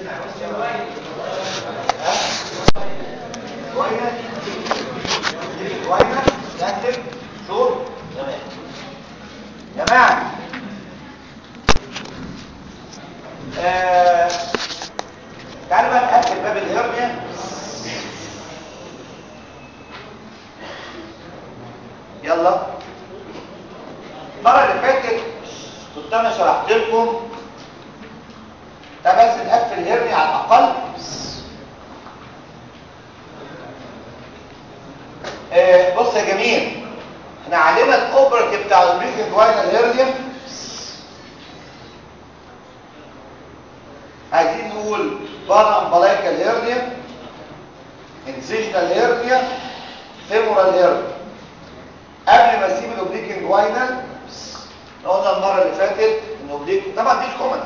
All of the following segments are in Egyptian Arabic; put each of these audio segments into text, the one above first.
ها جواينا جواينا تكتب شور تمام جماعه آه، تعالوا بقى نقفل باب الهرنيا يلا المره اللي فاتت كنت انا شرحت لكم ده بس نقفل الهرنيا على الاقل آه، بص يا جميل احنا علينا الاوبرتيف بتاع البريكنج واينال هيرنيا عايزين نقول بارامبلايكال هيرنيا انسيجنال هيرنيا فيمورال هيرنيا قبل ما اسيب الاوبليكنج واينال قلنا المره اللي فاتت ان اوبليك طبعا دي الكومنتس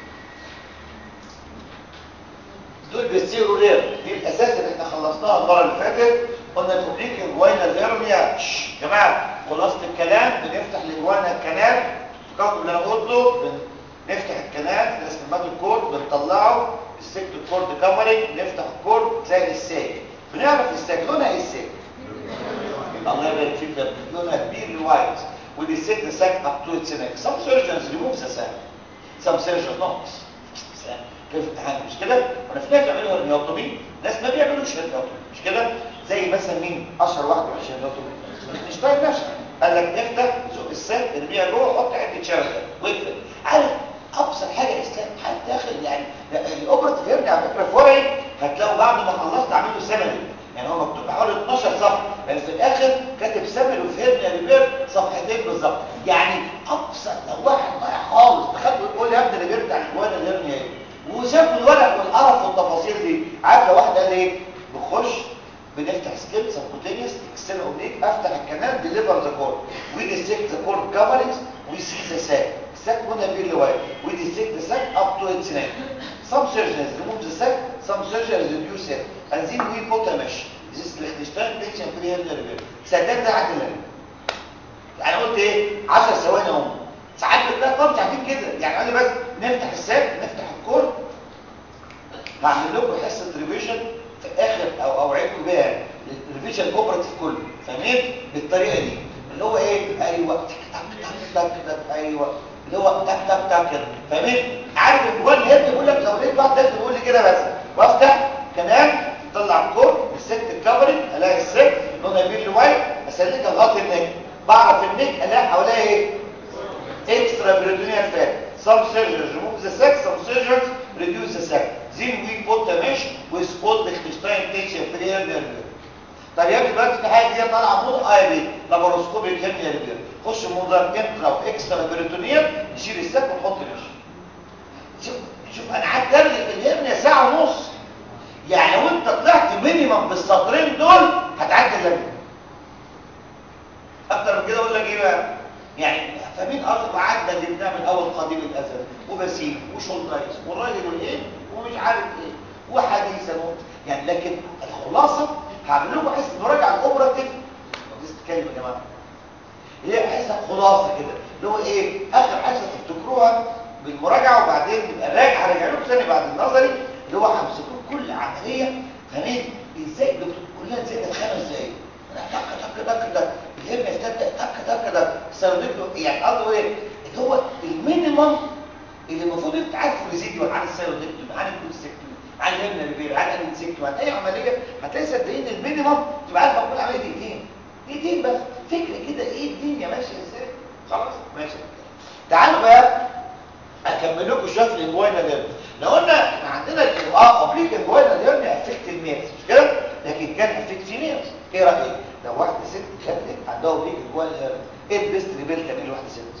دول بيصيروا ليه دي الاساس اللي احنا خلصناها المره اللي فاتت قلنا الاوبليكنج واينال هيرنيا شش، يا جماعه خلاصه الكلام بنفتح الجوانا الكنال فكركم اللي انا قلته بن- نفتح الكنال ده اسمه الكورد بنطلعه السكت الكورد كفرنج نفتح الكورد تلاقي الساك بنعرف الساك لونها ايه الساك الله يبارك فيك ده لونها كبير وايت ودي سيت ساك اب تو اتس neck some surgeons remove the sac some surgeons not كيف الامتحان مش كده وانا في ناس بيعملوا هرنيوتومي ناس ما بيعملوش هرنيوتومي مش كده زي مثلا مين اشهر واحد بيعمل هرنيوتومي مش طيب نفسه قال لك افتح زق الساك ارميها جوه حط عده شبكه واقفل عارف ابسط حاجه الاسلام حد داخل يعني الاوبرتيف هيرني على فكره فرعي هتلاقوا بعد ما خلصت عامل له سمري يعني هو مكتوب حوالي 12 صفحه لان في الاخر كاتب سمري وفي هيرنيا ريبير صفحتين بالظبط يعني ابسط لو واحد ضايع خالص دخلت وتقول لي يا ابني اللي بيرجع الجوان الهيرنيا ايه وشافوا الورق والقرف والتفاصيل دي عارف لو واحد قال ايه بخش بنفتح سكيل سبكوتينيوس اكسترنال اوبليك افتح الكنال ديليفر ذا كورد وي ديسكت ذا كورد كفرنجز وي سي ذا ساك ساك هنا بير لواي وي ديسكت ذا ساك اب تو اتس neck some surgeons remove the sac some surgeons reduce it and then we put a mesh this is Liechtenstein tension free hernia repair سداد ده عدل يعني قلت ايه 10 ثواني اهو ساعات بتلاقي مش عارفين كده يعني قال لي بس نفتح الساك نفتح الكورد هعمل لكم حصه ريفيجن في اخر او اوعدكم بيها الريفيجن اوبراتيف كله فاهمين بالطريقه دي اللي هو ايه ايوه تك تك تك تك تك ايوه اللي هو تك تك تك كده فاهمين عارف الجوان هيد بيقول لك لو لقيت واحد داخل يقول لي كده بس وافتح كلام طلع الكور السكت الكفرنج الاقي السكت لونها بير وايت اسلكها لغايه النك بعرف النك الاقي حواليها ايه extra peritoneal fat. Some surgeons remove the sac, some surgeons reduce the sac. Then we put the mesh with all the Liechtenstein tension free hernia repair. طب يا ابني دلوقتي في حاجه دي طالعه موضه اه يا بيه لاباروسكوبيك هيرنيا ريبير خش منظر انترا واكسترا بريتونيال نشيل الساك ونحط مش شوف شوف انا قعدت ارغي في الهرنيا ساعه ونص يعني لو انت طلعت مينيمم بالسطرين دول هتعدي اللجنه اكتر من كده اقول لك ايه بقى يعني فمين ارض قعدنا اللي بنعمل اول قديم الازل وبسيم وشولدرايز والراجل والايه ومش عارف ايه وحديثا و... يعني لكن الخلاصه هعمل لكم حصه مراجعه الاوبراتيف دي تتكلم يا جماعه هي حصه خلاصه كده اللي هو ايه اخر حصه تفتكروها بالمراجعه وبعدين نبقى راجع هرجع لكم ثاني بعد النظري اللي هو همسك لكم كل عمليه فاهمين ازاي دكتور كلها ازاي خمس دقايق تك تك تك تك الهرنيا تبدا تك تك تك سيروديك يعني قصده ايه اللي هو المينيمم اللي المفروض انت عارفه ريزيديو عن السيروديكتوم عن الكونسكتوم عن الهرنيا ريبير عن الانسكتوم عن اي عمليه هتلاقي صدقين المينيمم تبقى عارف كل عمليه دقيقتين دقيقتين بس فكره كده ايه الدنيا ماشيه ازاي خلاص ماشي تعالوا بقى اكمل لكم شويه في الانجوينا ديرني لو قلنا احنا عندنا اه اوبليك انجوينا ديرني افكت الميلز مش كده لكن كان افكت فيميلز ايه رايك لو واحده ست جات لك عندها اوبليك انجوينا ديرني ايه البيست ريبيل تعمل واحده ست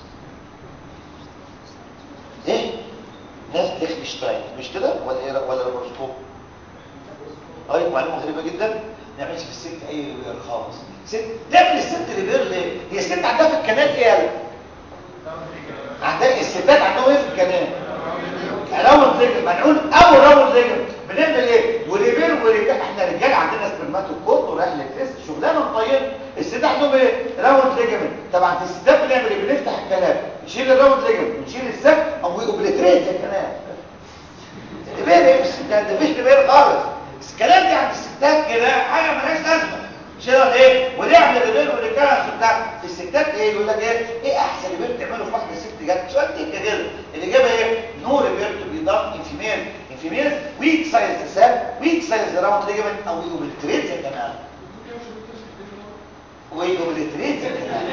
ايه ناس ليخنشتاين مش كده ولا ايه ولا الهوروسكوب اي معلومه غريبه جدا ما نعملش في الست اي ريبير خالص ست تعمل الست ريبير ليه هي الست عندها في الكنال ايه يالا عندها الستات عندهم ايه في الكنال راوند ريجل ما نقول اول راوند ريجل بنعمل ايه وريبير وريبير احنا رجال عندنا سبرماتوكوت ورايح للتست شغلانه مطينه الستات عندهم ايه راوند ريجل طبعا في الستات بنعمل ايه بنفتح الكلام نشيل الراوند ريجل ونشيل السك او اوبليتريت الكلام ريبير ايه ده ده مفيش كبير خالص بس الكلام ده عند الستات كده حاجه مالهاش لازمه شيلها ايه ودي يعمل الريبير واللي كان بتاع الستات ايه يقول لك ايه ايه احسن ريبير تعمله في واحده ست جت سؤال تك كده الاجابه ايه نو ريبير تو بي دان ان فيميل ان فيميل ويك سايز سام ويك سايز راوند ليجمنت او يوبلتريت زي كمان ويوبلتريت زي كمان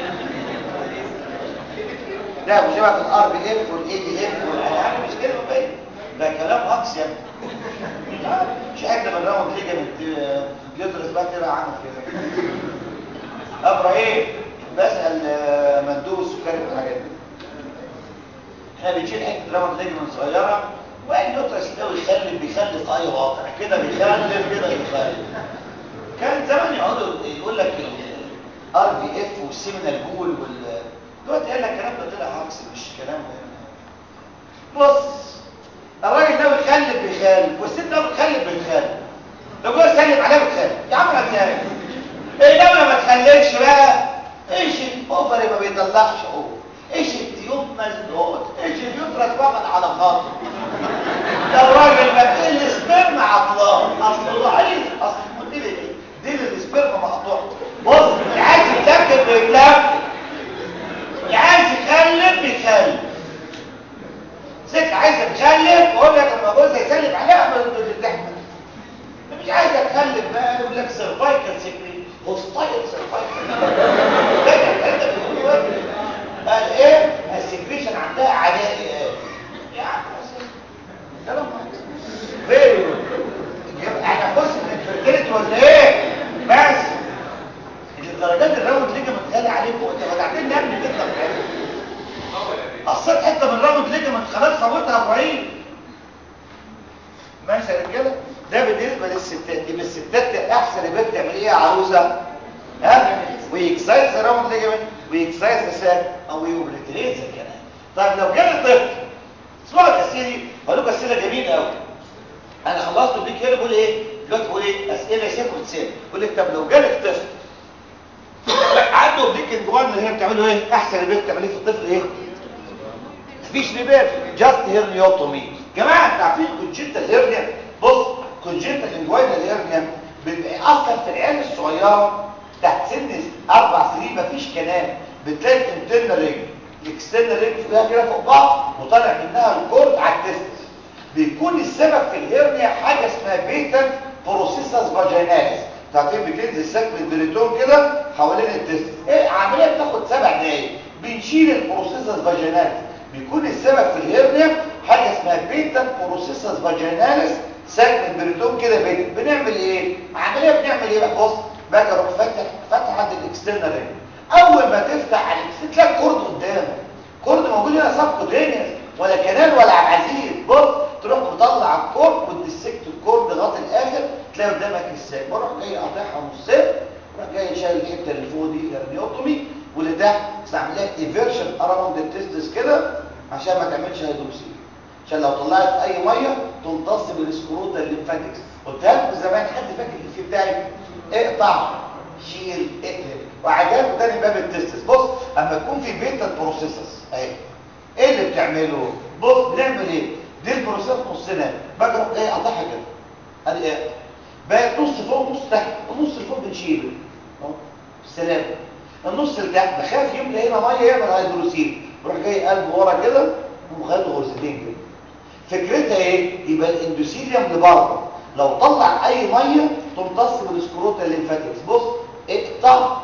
لا وشبه الار بي اف والاي دي اف والالعاب مش كده باين ده كلام هكس يا ابني مش حاجه من راوند ليجمنت يدرس بقى كده عامل كده ابراهيم بسال مندوب السكري والحاجات دي احنا بنشيل حته راوند ليجمنت صغيره وقال يدرس ده ويخلف بيخلف اي واقع كده بيخلف كده يخلف كان زمان يقعدوا يقول لك الار بي اف والسيمينال جول وال دلوقتي قال لك الكلام ده طلع عكس مش كلام بص الراجل ده بيخلف بيخالف والست ده بتخلف بتخالف لو جوه سلم عليه بتخالف يا عم ازاي ايه لو ما تخلفش بقى ايش الاوفر ما بيطلعش اوفر ايش التيوب مسدود ايش اليوترس فقط على خاطر لو راجل ما السبرم عطلان اصل ضعيف اصل دي دي السبرم مقطوع بص عايز يتلكك بيتلكك عايز يخلف بيخلف ست عايزه تخلف واقول لك لما جوزها يسلم عليها بتحمل مش عايزه تخلف بقى يقول لك سيرفايكال سيكري هوستايل سيرفايكال قال ايه السكريشن عندها عدائي يا عم كلام فيري احنا بص من الفرتيلتي ولا ايه بس الدرجات الراوند ليجمنت غالي عليكم انت فتحتني يا ابني كده قصيت حته من الراوند ليجمنت خلاص فوتها ابراهيم ماشي يا رجاله ده بالنسبه للستات دي بالستات احسن يبقى تعمل ايه يا عروسه ها ويكسايز الراوند ليجمنت ويكسايز الساك او يوبليتريز كمان طيب لو جالي طفل اسمعوا الاسئله دي هقول لكم اسئله جميله قوي انا خلصت بيك هنا بقول ايه دلوقتي بقول ايه اسئله سيكونسيه بقول لك طب لو جالك طفل عنده بليك الجوان اللي هي بتعمله ايه احسن اللي بتعمليه في الطفل ايه مفيش ريبير جاست هيرنيوتومي جماعه انتوا عارفين كونجنتال هيرنيا بص كونجنتال انجوينال هيرنيا اصلا في العيال الصغيره تحت سن اربع سنين مفيش كلام بتلاقي الانترنال رينج الاكسترنال رينج فيها كده فوق بعض وطالع منها الكورد على التستس بيكون السبب في الهيرنيا حاجه اسمها بيتا بروسيسس فاجيناليس تعرفين بتنزل السكر البريتون كده حوالين التست ايه عمليه بتاخد سبع دقايق بنشيل البروسيسس فاجيناليس بيكون السبب في الهرنيا حاجه اسمها بيتا بروسيسس فاجيناليس سكر البريتون كده بيتا بنعمل ايه عمليه بنعمل ايه بقى بص باجي اروح فاتح فاتح عند الاكسترنال رينج اول ما تفتح على الاكسترنال تلاقي كورد قدامك كورد موجود هنا سبكوتينيوس ولا كنال ولا عزيز بص تروح مطلع الكورد وتدسكت الكورد لغايه الاخر تلاقي قدامك الساك بروح جاي قاطعها نصين بروح جاي شايل الحته اللي فوق دي هرنيوتومي واللي تحت استعمل لها ايفيرشن اراوند التستس كده عشان ما تعملش هيدروسيل عشان لو طلعت اي ميه تمتص بالسكروتا الليمفاتكس قلتها لكم زمان حد فاكر الفي بتاعي اقطع شيل اقلب وعجبه تاني باب التستس بص اما تكون في بيتا بروسيسس اهي ايه اللي بتعمله بص بنعمل ايه دي البروسيس نصنا باجي اروح جاي اقطعها كده ادي ايه بقت نص فوق نص تحت النص اللي فوق بنشيله اهو السلام النص اللي تحت بخاف يملى هنا ميه يعمل هيدروسيل بروح جاي قلب ورا كده ومخلي غرزتين كده فكرتها ايه يبقى الاندوثيليوم لبره لو طلع اي ميه تمتص بالسكروتا الليمفاتكس بص اقطع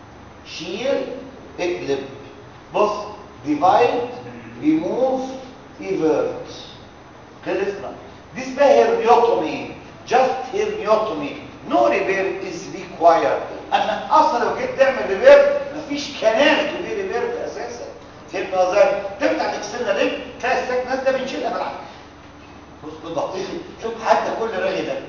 شيل اقلب بص ديفايد ريموف ايفيرت خلصنا دي اسمها هيرنيوتومي just herniotome no repair is required اما اصلا لو جيت تعمل ريبير مفيش كنال تبي ريبير اساسا فهمت ازاي تفتح الاكسترنال ريب تلاقي الساك نازله بنشيلها بالعافيه بص بالبطيخ شوف حتى كل رغي ده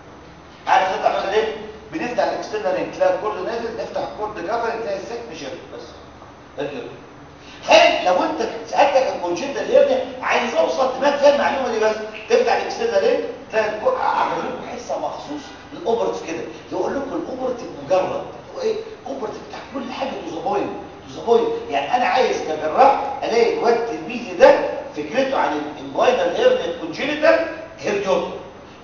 عارف انت عملت ايه بنفتح الاكسترنال ريب تلاقي الكورد نازل نفتح الكورد جافر تلاقي الساك مشيل بس الريب هل لو انت ساعتك الكونجنتال هيرنيا عايز اوصل دماغ فيها المعلومه دي بس تفتح الاكسترنال ريب تلاقي عملوا لكم حصه مخصوص للاوبرت كده يقول لكم الاوبرت مجرد هو ايه اوبرت بتاع كل حاجه تزابوين تزابوين يعني انا عايز كجراح الاقي الواد تلميذي ده فكرته عن الانجوينال هيرنيا كونجنتال هيرنيوتوم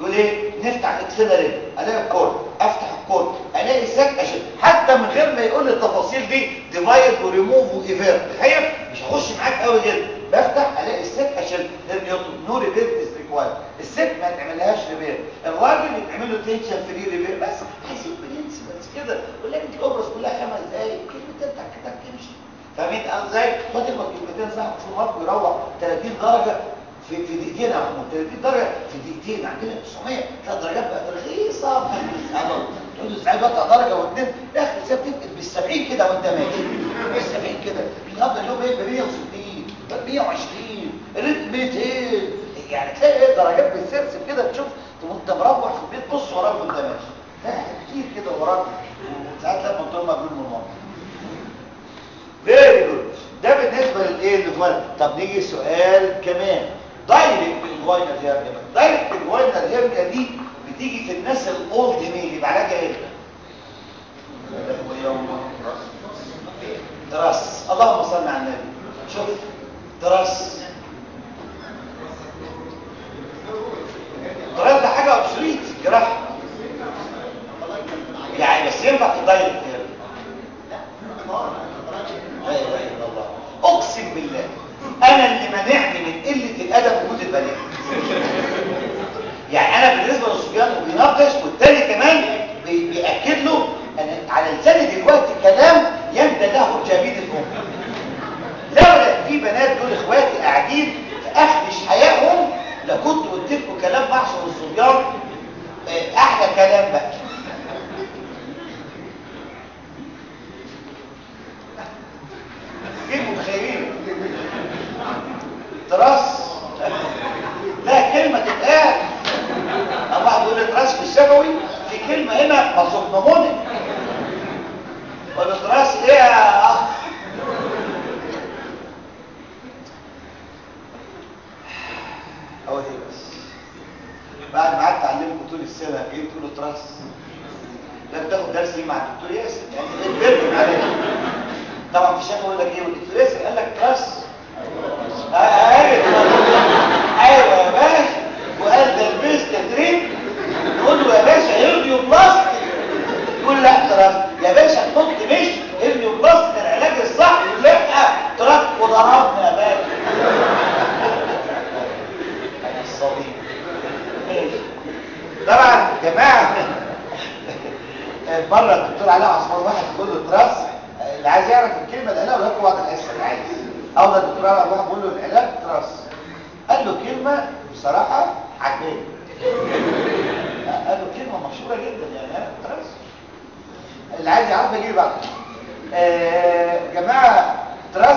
جيت على الاكسلريت الاقي الكورد افتح الكورد الاقي سك عشان حتى من غير ما يقول لي التفاصيل دي ديفايد وريموف وايفير تخيل مش هخش معاك قوي جدا بفتح الاقي السك عشان نو ريبير از ريكوايرد السك ما يتعملهاش ريبير الراجل يتعمل له تنشن فري ريبير بس هيسيب برنس بس كده ولا انت كوبرس كلها خمس دقايق كلمتين تك تك تمشي فاهمين ازاي خد الكلمتين صح مش مطلوب يروح 30 درجه في في دقيقتين يا محمود 30 درجه في دقيقتين عندنا 900 ثلاث درجات بقت رخيصه تقول ساعات بقى درجه واثنين اخر سنه بتنقل بال 70 كده وانت ماشي بال 70 كده النهارده اليوم ايه ب 160 ب 120 ريت 200 يعني تلاقي ايه درجات بالسلسل كده تشوف وانت مروح في البيت بص وراك وانت ماشي لا كتير كده وراك وساعات لما تقول مجنون من الموضوع فيري جود ده بالنسبه للايه اللي طب نيجي سؤال كمان دايركت الفاينال هيرنيا دايركت الفاينال هيرنيا دي بتيجي في الناس الاولد ميل يبقى علاجها ايه تراس اللهم صل على النبي شوف تراس تراس ده حاجه ابسوليت جراحه يعني بس ينفع في الدايركت هيرنيا لا اله الا الله اقسم بالله انا اللي منعني من قله الادب وجود البنات يعني انا بالنسبه للصبيان وبيناقش والتاني كمان بي بياكد له انا على لساني دلوقتي كلام يندى له جبين الام لولا في بنات دول اخواتي قاعدين في اخر حياتهم لكنت قلت لكم كلام معشر الصبيان احلى كلام بقى كيف متخيلين تراس لا كلمة تتقال أو واحد يقول لي تراس في الشفوي في كلمة هنا مصنموني ولا تراس ايه يا اخ هو دي بس بعد ما قعدت اعلمكم طول السنة ايه تقولوا تراس لا بتاخد درس ليه مع الدكتور ياسر يعني بتبرم عليه طبعا في الشفوي يقول لك ايه والدكتور ياسر قال لك تراس ايوه يا باشا وقال ده البيست تريب نقول له يا باشا هيرنيو بلاستيك يقول لا تراس يا باشا تحط مش هيرنيو بلاستيك العلاج الصح يقول لا تراس وضربنا يا باشا انا الصديق ماشي طبعا يا جماعه مره الدكتور علاء عثمان واحد يقول له تراس اللي عايز يعرف الكلمه اللي قالها له بعد الحصه اللي عايز او ده الدكتور على واحد بيقول له العلاج تراس قال له كلمه بصراحه عجباني قال له كلمه مشهوره جدا يعني تراس اللي عايز يعرف يجي بعد آه جماعه تراس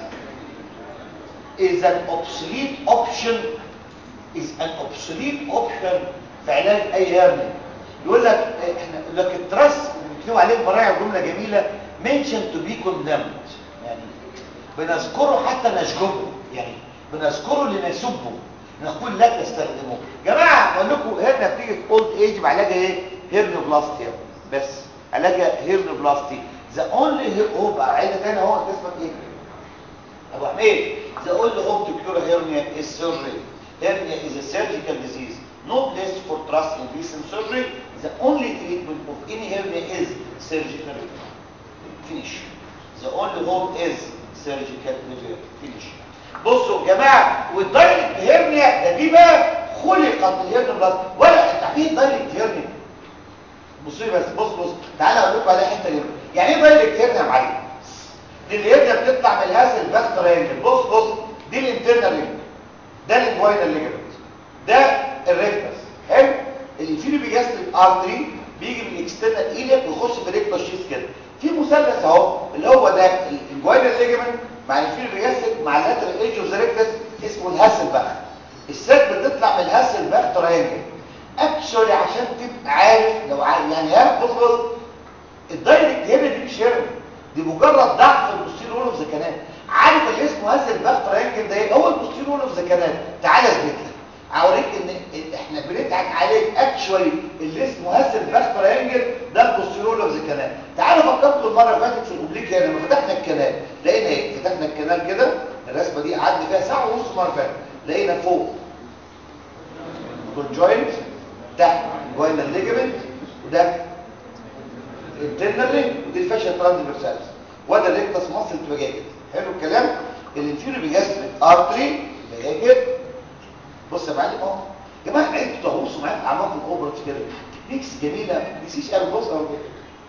is an obsolete option is an obsolete option في علاج اي هرنيا يقول لك احنا يقول لك التراس بنكتبوا عليه براعي جمله جميله mention to be condemned يعني بنذكره حتى نشجبه يعني بنذكره لنسبه نقول لا تستخدموه جماعه بقول لكم هنا بتيجي في اولد ايج علاجها ايه هيرنوبلاستي بس علاجها هيرنوبلاستي ذا اونلي هوب عيله تاني هو اسمك ايه ابو حميد ذا اونلي هوب تو كيور هيرنيا از سيرجري هيرنيا از ا سيرجيكال ديزيز no place for trust in recent surgery the only treatment of any hernia is surgical finish the only hope is surgical repair finish بصوا يا جماعه والدايركت هيرنيا ده دي بقى خلقت الهيرنيا بلس ولا التعبير دايركت هيرنيا بصوا بس بص بص تعالى اقول لكم على حته هنا يعني ايه دايركت هيرنيا يا معلم دي الهيرنيا بتطلع من الهاس الباك ترينجل بص بص دي الانترنال ليجمنت ده الانفاينال ليجمنت ده الريكتس حلو الانفيريو بيجاستريك ارتري بيجي من الاكسترنال ايليك ويخش في ريكتوس شيس كده في مثلث اهو اللي هو ده الانجوينال ليجمنت مع الانفيريو بيجاستريك مع اللاترال ايدج اوف ذا ريكتس اسمه الهاسلباخ الساك بتطلع من الهاسلباخ ترينجل اكشولي عشان تبقى عارف لو عارف يعني ها بص بص الدايركت هنا دي مش هرم دي مجرد ضعف البوستيريور اوف ذا كانال عارف اللي اسمه هاسلباخ ترينجل ده ايه هو البوستيريور اوف ذا كانال تعالى اثبت لك اوريك ان احنا بنضحك عليك اكشولي اللي اسمه هاسل باخ ترينجل ده البوستيرول اوف ذا كانال تعالوا فكرتوا المره اللي فاتت في الاوبليك هنا لما فتحنا الكنال لقينا ايه فتحنا الكنال كده الرسمه دي قعدنا فيها ساعه ونص المره اللي فاتت لقينا فوق كونجوينت تحت جوينال ليجمنت وده انترنالي ودي الفاشيا ترانسفيرسالز وده الريكتس ماسل تبقى جاي كده حلو الكلام الانفيريور بيجاستريك ارتري يبقى جاي كده بص يا معلم اهو يا جماعه عيب تغوصوا معايا في اعماق الاوبرا كده ميكس جميله ما تنسيش قوي بص اهو كده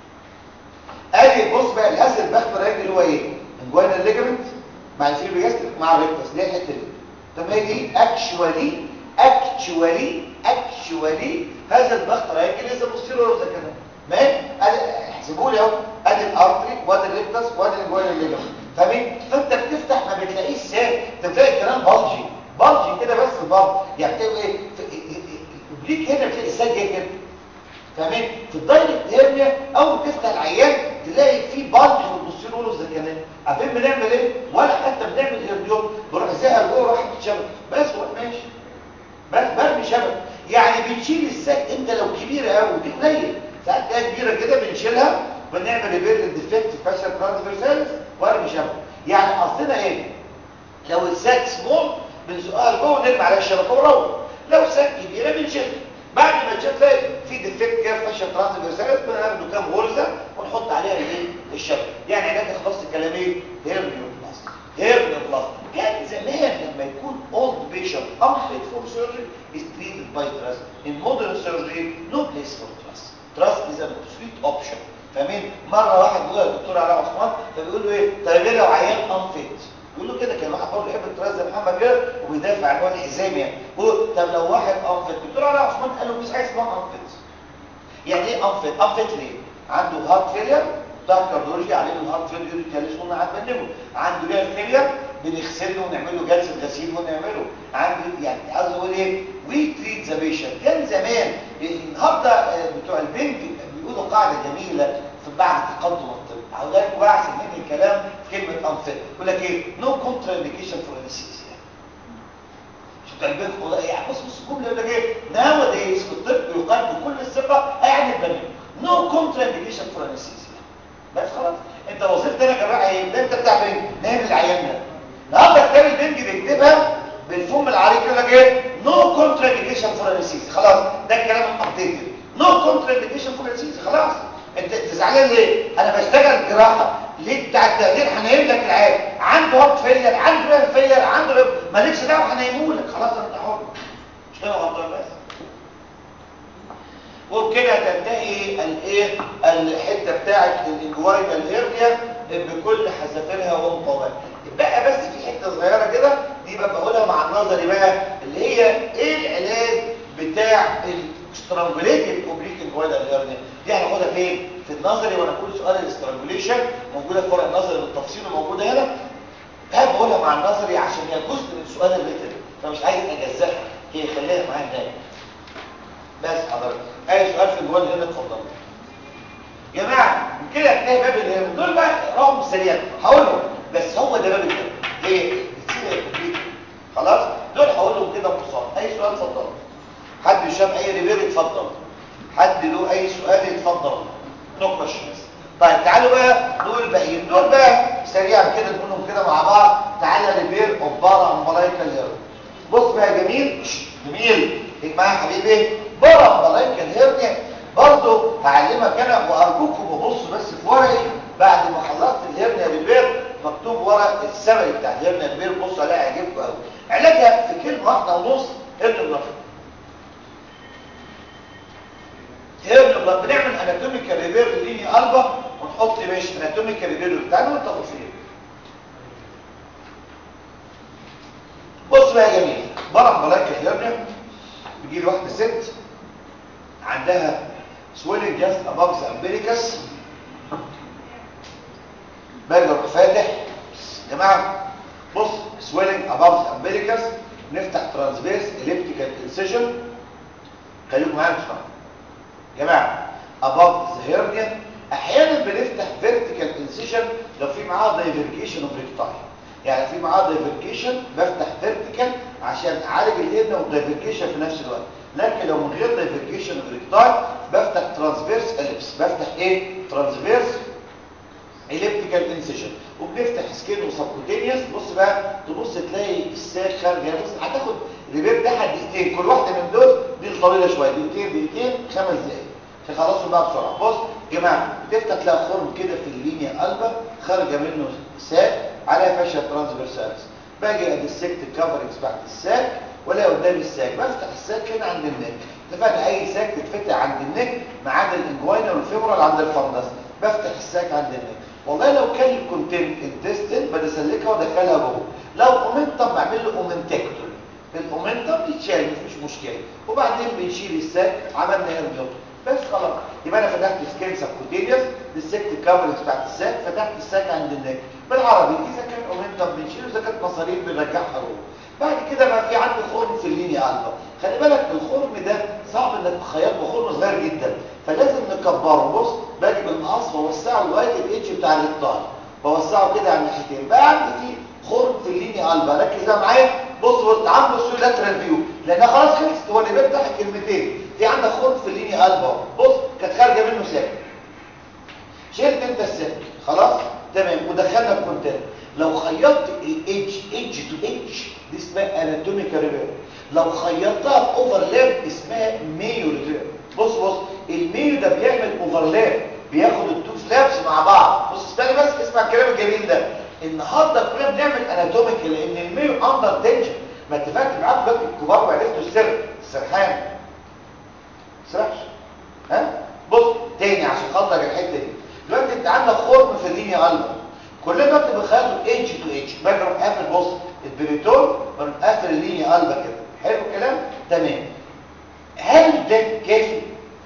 ادي بص بقى الهزل البخت رايك اللي هو ايه انجوينال ليجمنت مع الانفيريور بيجاستريك مع الريكتس اللي هي الحته دي طب هي دي اكشوالي اكشوالي اكشوالي هذا البخت رايك اللي لسه بوستيرور زي كده ما احسبوا لي اهو ادي الارتري وادي الريكتس وادي الجوينال ليجمنت فاهمين فانت بتفتح ما بتلاقيش سام انت بتلاقي الكلام بلجي بلجي كده بس بلج يعني بتلاقي ايه الاوبليك هنا بتلاقي السد كده فاهمين في الدايركت هيرنيا اول ما تفتح العيان تلاقي في بلج في البوستيرور الزكانيه عارفين بنعمل ايه ولا حتى بنعمل هيرنيوم بروح زهق جوه راح شبك بس هو ماشي بس برمي شبك يعني بنشيل الساك انت لو كبيره قوي ودي قليل ساعات تلاقيها كبيره كده بنشيلها بنعمل ريبير للديفكت فاشل ترانسفيرسالس وارمي شبك يعني قصدنا ايه لو الساك سمول بنزقها لجوه ونرمي عليها الشبكه ونروح لو ساك كبيره بنشيلها بعد ما تشوف تلاقي في ديفكت كده فاشل ترانسفيرسالس بناخده كام غرزه ونحط عليها الايه الشبكه يعني علاج خلاص الكلام ايه هيرنيوبلاست هيرنيوبلاست كان زمان لما يكون old patient unfit for surgery is treated by trust in modern surgery no place for trust trust is a sweet option فاهمين مره واحد بيقول للدكتور علاء عثمان فبيقول له ايه طيب ايه لو عيان unfit يقول له كده كان واحد برضه يحب التراست زي محمد كده وبيدافع عن هو الحزام يعني يقول طب لو واحد unfit الدكتور علاء عثمان قال له مفيش حاجه اسمها unfit يعني ايه unfit unfit ليه عنده هارت فيلير بتاع كارديولوجي عليه الهارت فيلير يتكلموا قلنا هنبنمه عنده ليه فيلير بنغسله ونعمل له جلسه غسيل ونعمله عندي يعني عايز اقول ايه وي تريت ذا بيشنت كان زمان النهارده بتوع البنك بيقولوا قاعده جميله في بعد تقدم الطب هقول لكم بقى احسن مني الكلام في كلمه انفيت يقول لك ايه نو كونترا انديكيشن فور انستيزيا شوف البنك والله يعني بص بص الجمله يقول لك ايه ناو دايز في الطب يقال بكل الثقه يعني البنك نو كونترا انديكيشن فور انستيزيا بس خلاص انت وظيفتك انا كراعي ايه ده انت بتاع بنك نعمل العيان ده النهارده كتاب البنج بيكتبها بالفم العريض يقول لك ايه نو كونترا انديكيشن فور انستيزيا خلاص ده الكلام الابديتد نو كونترا انديكيشن فور انستيزيا خلاص انت انت زعلان ليه انا بشتغل جراحه ليه بتاع التقدير هنايم لك العيان عنده هارت فيلير عنده ريم فيلير عنده ريم مالكش دعوه هنايمه لك خلاص انت حر مش كده غلطان بس وبكده تنتهي الايه الحته بتاعه الانجوينال هيرنيا بكل حذافيرها ومقاوماتها بقى بس في حته صغيره كده دي بقى بقولها مع النظري بقى اللي هي ايه العلاج بتاع الاسترانجوليتد اوبليك انجوينال هيرنيا دي هناخدها فين في النظري وانا كل سؤال الاسترانجوليشن موجوده في ورق النظري بالتفصيل وموجوده هنا هل بقولها مع النظري عشان هي جزء من سؤال الريتن فمش عايز اجزئها هي خليها معايا هناك بس حضرتك اي سؤال في الجوال هنا اتفضل يا جماعه كده هتلاقي باب الهرم دول بقى اقراهم سريعا هقولهم بس هو ده باب الهرم ليه خلاص دول هقولهم كده ببساطه اي سؤال اتفضل حد يشام اي ريبير يتفضل حد له اي سؤال يتفضل نو كويشنز طيب تعالوا بقى نقول الباقيين دول بقى سريعا كده نقولهم كده مع بعض تعالى ريبير اوف بارا امبلايكال هيرم بص بقى جميل جميل هيك معايا حبيبي بارا امبلايكال هيرنيا برضه هعلمك انا وارجوكم ببصوا بس في ورقي بعد ما خلصت الهرنيا ريبير مكتوب ورق السبب بتاع الهرنيا ريبير بصوا عليها هيعجبكم قوي علاجها في كلمه واحده ونص هرنيوجرافي هرنيوجرافي بنعمل اناتوميكال ريبير ليني قلبه ونحط ماشي اناتوميكال ريبير تعالوا انت تفصيل بص بقى يا جميل بره ملايكه هرنيا بيجي لي واحده ست عندها swelling just above the umbilicus باجي اروح فاتح يا جماعه بص swelling above the umbilicus نفتح transverse elliptical incision خليكم معايا بسرعه يا جماعه above the hernia احيانا بنفتح vertical incision لو في معاه divergation of recti يعني في معاه divergation بفتح vertical عشان اعالج الهرنيا والدايفرجيشن في نفس الوقت لكن لو من غير دايفرجيشن ريكتاي بفتح ترانسفيرس اليبس بفتح ايه ترانسفيرس اليبتيكال انسيشن وبنفتح سكين وسبكوتينيوس بص بقى تبص تلاقي الساق خارج يعني بص هتاخد ريبير ده دقيقتين كل واحده من دول دي دي طويله شويه دقيقتين دقيقتين خمس دقايق تخلصوا بقى بسرعه بص يا جماعه بتفتح تلاقي خرم كده في اللينيا قلبه خارجه منه ساك عليها فاشيا ترانسفيرسالس باجي ادسكت الكفرنجز بعد الساك ولا قدام الساك بفتح الساك هنا عند النك اتفقنا اي ساك تتفتح عند النك ما عدا الانجوينا والفيمورال عند الفندس بفتح الساك عند النك والله لو كان الكونتين انتستين بدسلكها وادخلها جوه لو اومنتم بعمل له اومنتكتور الاومنتم يتشال مفيش مشكله وبعدين بنشيل الساك عملنا هيرميوت بس خلاص يبقى انا فتحت سكين سبكوتينيوس ديسكت الكفرنج بتاعت الساك فتحت الساك عند النك بالعربي اذا كان اومنتم بنشيله اذا كانت مصاريف بنرجعها جوه بعد كده بقى في عندي خرم في اللينيا قلبه خلي بالك الخرم ده صعب انك تخيطه خرم صغير جدا فلازم نكبره بص باجي بالمقص بوسعه لغايه الايدج بتاع الاقطاع بوسعه كده على الناحيتين بقى عندي فيه خرم في اللينيا قلبه ركز بقى معايا بص بص عامل بص لاترال فيو لانها خلاص خلصت هو اللي بيفتح الكلمتين في عندك خرم في اللينيا قلبه بص كانت خارجه منه ساك شلت انت الساك خلاص تمام ودخلنا الكونتينر لو خيطت الايدج ايدج تو ايدج دي اسمها اناتوميكال ريفير لو خيطتها باوفرلاب اسمها ميو ريفير بص بص الميو ده بيعمل اوفرلاب بياخد التو فلابس مع بعض بص استنى بس اسمع الكلام الجميل ده النهارده كلنا بنعمل اناتوميكال لان الميو اندر تنشن ما اتفقت معاكم دلوقتي الكبار وعرفتوا السر السرحان سرحش ها بص تاني عشان خاطر الحته دي دلوقتي انت عندك خرم في اللينيا قلبه كلنا دلوقتي بنخيطه ايدج تو ايدج باجي اروح قافل بص البريتون بروح قافل اللينيا قلبه كده حلو الكلام تمام هل ده كافي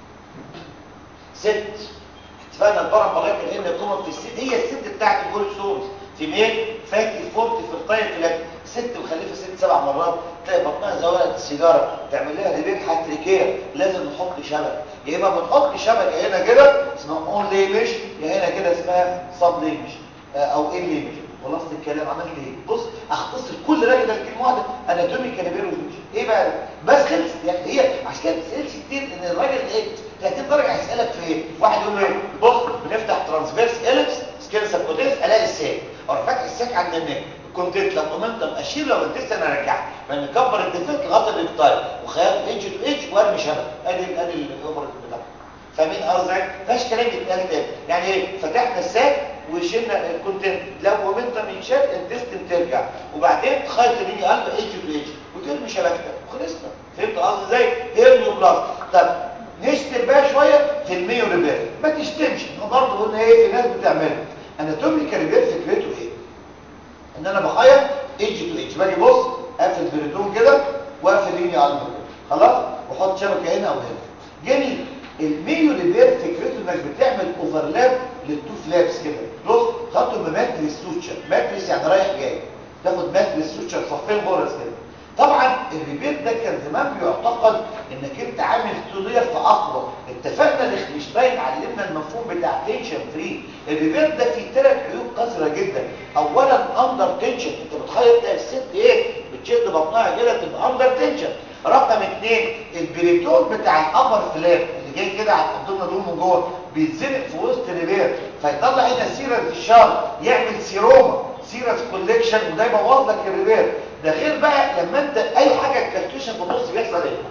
ست اتفقنا البرم بلاك لان الكومن في الست هي الست بتاعت الجولستونز في ميل فاتي فورتي في الطاية فلاك ست مخلفه ست سبع مرات تلاقي بطنها زي ورقه السيجاره تعمل لها ريبيك هاتريكيه لازم نحط شبكه يا اما بنحط شبكه هنا كده اسمها اون ليمش يا هنا كده اسمها صب ليمش او ايه ليمش خلاص الكلام عملت ايه بص اختصر كل راجل ده كلمه واحده اناتومي كاليبيرو ايه بقى بس خلص يعني هي عشان كده بتسالش كتير ان الراجل ايه 30 درجه هيسالك في ايه واحد يقول له ايه بص بنفتح ترانسفيرس اليبس سكيل سبكوتيس الاقي الساك اروح فاتح الساك عند النك كونتنت لو مومنتم اشيل لو انت انا ارجعها فنكبر الديفلت لغايه الاكتايل وخيال ايدج تو ايدج وارمي شبكه ادي ادي الاوبر بتاعها فاهمين قصدي فاش كلام يتقال تاني يعني ايه فتحنا الساك وشلنا الكونتنت لو مومنتم يتشال الديستنت ترجع وبعدين خيط الليني قلب ايدج تو ايدج وترمي شبكتك وخلصنا فهمت قصدي ازاي هيرنيو بلاس طب نشتم بقى شويه في الميو ريبير ما تشتمش احنا برضه قلنا ايه في ناس بتعملها اناتوميكال ريبير فكرته ايه ان انا بخيط ايدج تو ايدج باجي بص اقفل بريتون كده واقفل ليني قلب كده خلاص واحط شبكه هنا او هنا جميل الميو ريبير فكرته انك بتعمل اوفرلاب للتو فلابس كده بص خدته بماتريس سوتشر ماتريس يعني رايح جاي تاخد ماتريس سوتشر صفين غرز كده طبعا الريبير ده كان زمان بيعتقد انك انت عامل تولير في اقوى اتفقنا ليخنشتاين علمنا المفهوم بتاع تنشن فري الريبير ده فيه ثلاث عيوب قذره جدا اولا اندر تنشن انت بتخيط ده الست ايه بتشد بطنها كده تبقى اندر تنشن رقم اثنين البريتون بتاع الابر فلاب اللي جاي كده على الابدومين دول من جوه بيتزنق في وسط الريبير فيطلع هنا سيرة الشار يعمل سيروما سيرس كوليكشن وده يبوظ لك الريبير ده غير بقى لما انت اي حاجه تكشكشه في النص بيحصل ايه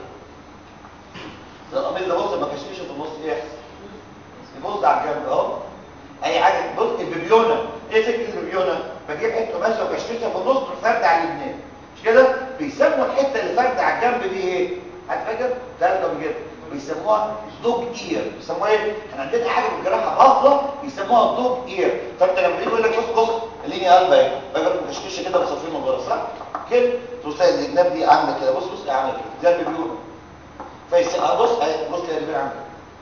ده القميص ده بص لما كشكشه في النص ايه يحصل يبص على الجنب اهو اي حاجه بص البيبيونه ايه فكره البيبيونه بجيب حته قماشه وكشكشها في النص تروح فارده على الاثنين مش كده بيسموا الحته اللي فارده على الجنب دي ايه هتفكر ده ده بجد بيسموها دوج اير بيسموها ايه احنا عندنا حاجه في الجراحه باطله بيسموها دوج اير فانت لما يجي يقول لك بص بص اللينيا قلبه اهي بجرب مكشكشه كده بصفين من ورا صح كده تبص الجناب دي عامله كده بص بص عامله كده زي البيبيونه فيس بص بص كده اللي عامله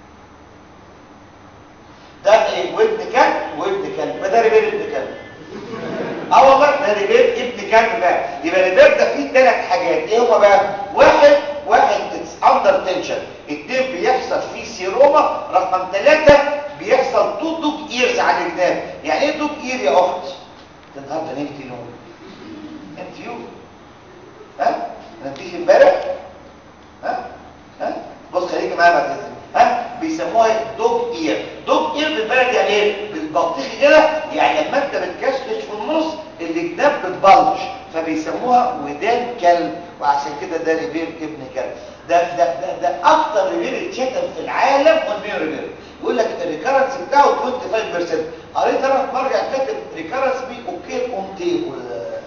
ده ايه ودن كلب ودن كلب يبقى ده ريبير ابن كلب اه والله ده ريبير ابن كلب بقى يبقى ريبير ده فيه ثلاث حاجات ايه هما بقى واحد واحد اندر تنشن اتنين بيحصل فيه سيروما رقم ثلاثة بيحصل تو دوج ايرز على الجناب يعني ايه دوج اير يا اخت النهارده نمتي نوم انت يوم ها نمتيش امبارح ها ها بص خليكي معايا بعد اذنك ها بيسموها دوج اير دوج اير بالبلد يعني ايه بالبطيخ كده يعني لما انت بتكشكش في النص الجناب بتبلش فبيسموها ودان كلب وعشان كده ده ريبير ابن كلب ده ده ده, ده اكتر ريبير اتشتم في العالم هو الميو ريبير يقول لك الريكارنس بتاعه 25% قريت انا في مرجع كاتب ريكارنس بي اوكي اون تيبل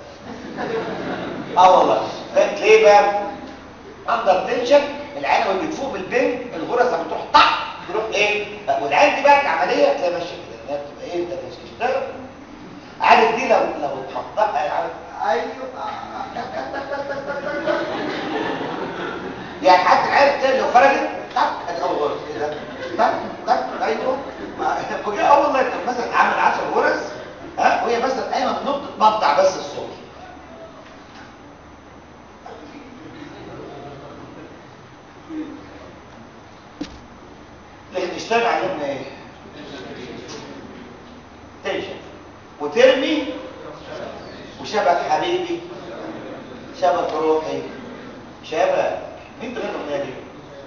اه والله فانت ليه بقى اندر تنشن العين وهي بتفوق بالبنج الغرز عم تروح طق تروح ايه والعين دي بقى العمليه تلاقي ماشيه كده انها بتبقى ايه ده مش تشتغل عارف دي لو لو اتحطها عارف ايوه يعني حتى العين التاني لو فرجت طق ادي اول غرز ايه ده طق طق ايوه بقى اول ما مثلا عامل 10 غرز ها وهي مثلا قايمه من النوم تتمطع بس الصوت ليخنشتاين علمنا ايه تنشن وترمي وشبك حبيبي شبك روحي شبك مين بغنى الاغنيه دي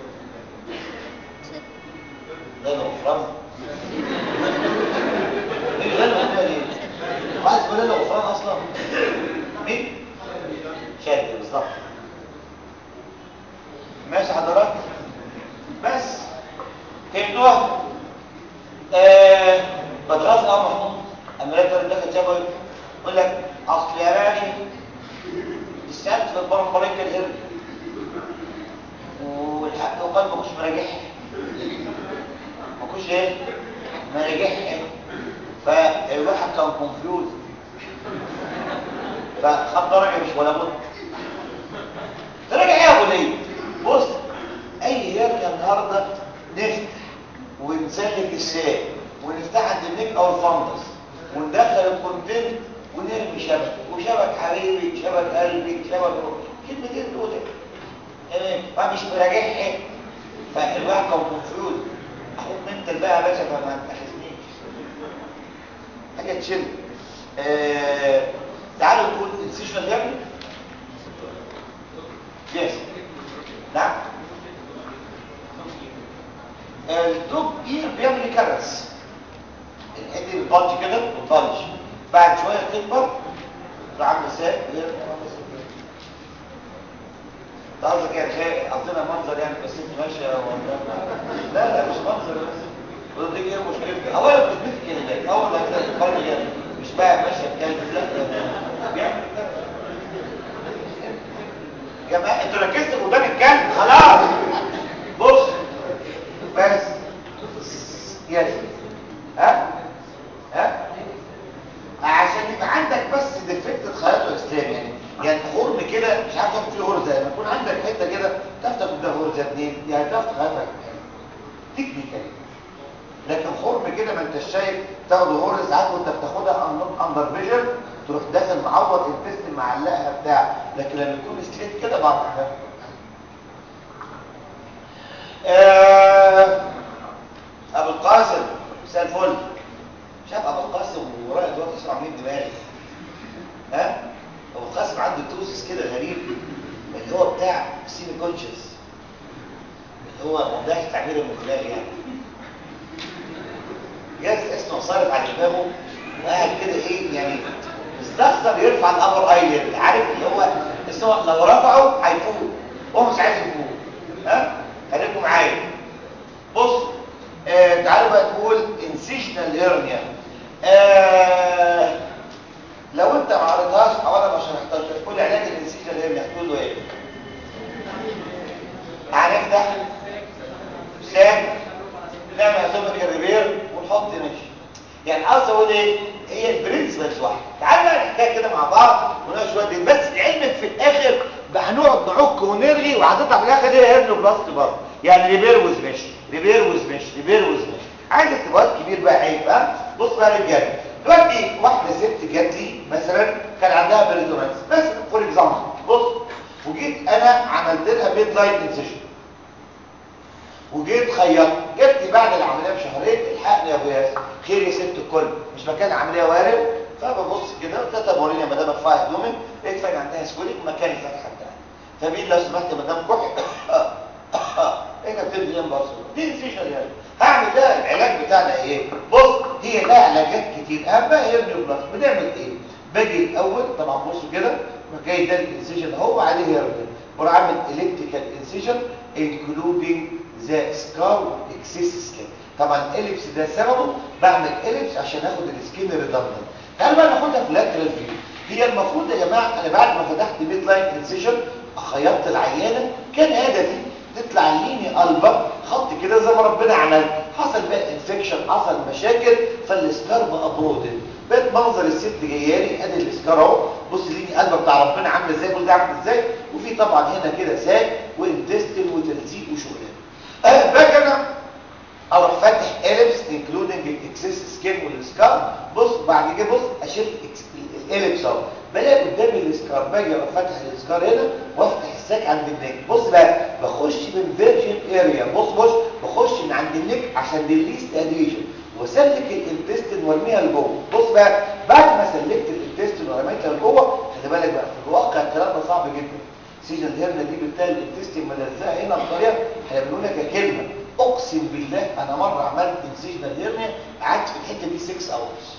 غنى غفران مين غنى الاغنيه دي عايز تقول لنا غفران اصلا مين شادي بالظبط ماشي حضرتك بس فهمتوها آه بدرس اه محمود اما رجل دخل جبل يقول لك اصل يا باشا السبت في البرمبريك الهرب والحق وقال ما كنتش مراجعها ما كنتش ايه مراجعها فالواحد كان كونفيوز فخد درجه مش ولا بد تراجع ايه يا ابو ليه بص اي هيرنيا النهارده نفتح ونسلك الشاي ونفتح عند النيك او الفندس وندخل الكونتنت ونرمي شبك وشبك حبيبي شبك قلبي شبك روح كلمتين دول تمام فمش مراجعها فالواحد كان كونفيوز اخد منتل بقى يا باشا فما تاخذنيش حاجه تشيل آه تعالوا نقول السيشن ده يس نعم الدوب اير بيعمل ريكارنس الحته البلج كده بتبلج بعد شويه تكبر تروح عامله ازاي ده قصدك يعني شيء قصدنا منظر يعني بس انت ماشيه ولا لا لا مش منظر بس ودي ايه مشكلتك اولا بتثبت كلمات اول ما كده الفرد يعني مش بقى ماشيه بكلمه لا بيعمل يا جماعه انتوا ركزتوا قدام الكلب خلاص بص بس يس ها ها عشان يبقى عندك بس ديفكت خياط اسلام يعني يعني خرم كده مش عارف تاخد فيه غرزه لما يكون عندك حته كده تعرف تاخد ده غرزه اتنين يعني تعرف تخيطها تكنيكال لكن خرم كده ما انتش شايف تاخد غرزه ساعات وانت بتاخدها اندر فيجن تروح داخل معوض البست معلقها بتاع لكن لما يكون سليت كده بعرف آه ابو القاسم مساء الفل شاف ابو القاسم وراء دلوقتي اسمع مين دماغي ها ابو القاسم عنده توسس كده غريب اللي هو بتاع سيمي كونشس اللي هو ده تعبير من خلال يعني جاز اسمه صارف على دماغه وقاعد كده ايه يعني مستخسر يرفع الابر ايلid عارف اللي هو بس هو لو رفعه هيفوق هو مش عايز يفوق ها خليكم معايا بص آه تعالوا بقى تقول انسيشنال هيرنيا آه لو انت ما عرضهاش او انا ما شرحتهاش تقول علاج الانسيشنال هيرنيا تقول له ايه عارف ده سام نعمل اسومك الريبير ونحط ماشي يعني عاوز اقول ايه هي البرنسبلز واحده تعالوا بقى نحكيها كده مع بعض ونقول شويه بس علمك في الاخر بقى هنقعد نعك ونرغي وهتطلع في الاخر ايه هيرنو بلاست برضه يعني ريبير وزمش ريبير وزمش ريبير وزمش عايز اختبارات كبير بقى عيب ها بص بقى رجاله دلوقتي واحده ست جات لي مثلا كان عندها بريدونانس بس فور اكزامبل بص وجيت انا عملت لها ميد لاين انسيشن وجيت خيطت جت لي بعد العمليه بشهرين الحقني يا ابو ياسر خير يا ست الكل مش مكان عمليه وارد فببص كده قلت لها وريني يا مدام ارفعي هدومك لقيت فعلا عندها سكوليك مكان الفتحه بتاعتها فبين لو سمحت يا مدام كح هنا بتدي يم برضه دي انسيشن يعني هعمل لها العلاج بتاعنا ايه بص هي لها علاجات كتير اهمها هي النيوبلاست بنعمل ايه باجي الاول طبعا بصوا كده جاي ده الانسيجن هو عليه هيرنيا بروح عامل الكتريكال انسيجن انكلودينج ذا سكار اكسس سكين طبعا الاليبس ده سببه بعمل اليبس عشان اخد السكين ريدندنت تعالوا بقى ناخدها في لاترال فيو هي المفروض يا جماعه انا بعد ما فتحت ميد لاين انسيجن خيطت العيانه كان هدفي تطلع ليني قلبه خط كده زي ما ربنا عمل حصل بقى انفكشن حصل مشاكل فالسكار بقى برودن بقت منظر الست جايالي ادي السكار اهو بص ليني قلبه بتاع ربنا عامله ازاي بص ده عامل ازاي وفي طبعا هنا كده ساك وانتستين وتلزيق وشغلانه أه باجي انا اروح فاتح اليبس انكلودنج الاكسس سكين والسكار بص بعد كده بص اشيل الاليبس اهو بلاقي قدامي السكار باجي اروح فاتح السكار هنا وافتح الساك عند النك بص بقى بخش من فيرجن اريا بص بص بخش من عند النك عشان دي الليست اديشن واسلك الانتستين وارميها لجوه بص بقى بعد ما سلكت الانتستين ورميتها لجوه خلي بالك بقى في الواقع الكلام ده صعب جدا سيجن الهرنه دي بتلاقي الانتستين ملزقه هنا بطريقه هيعملوا لك كلمه اقسم بالله انا مره عملت انسيجنال هيرنيا قعدت في الحته دي 6 اورز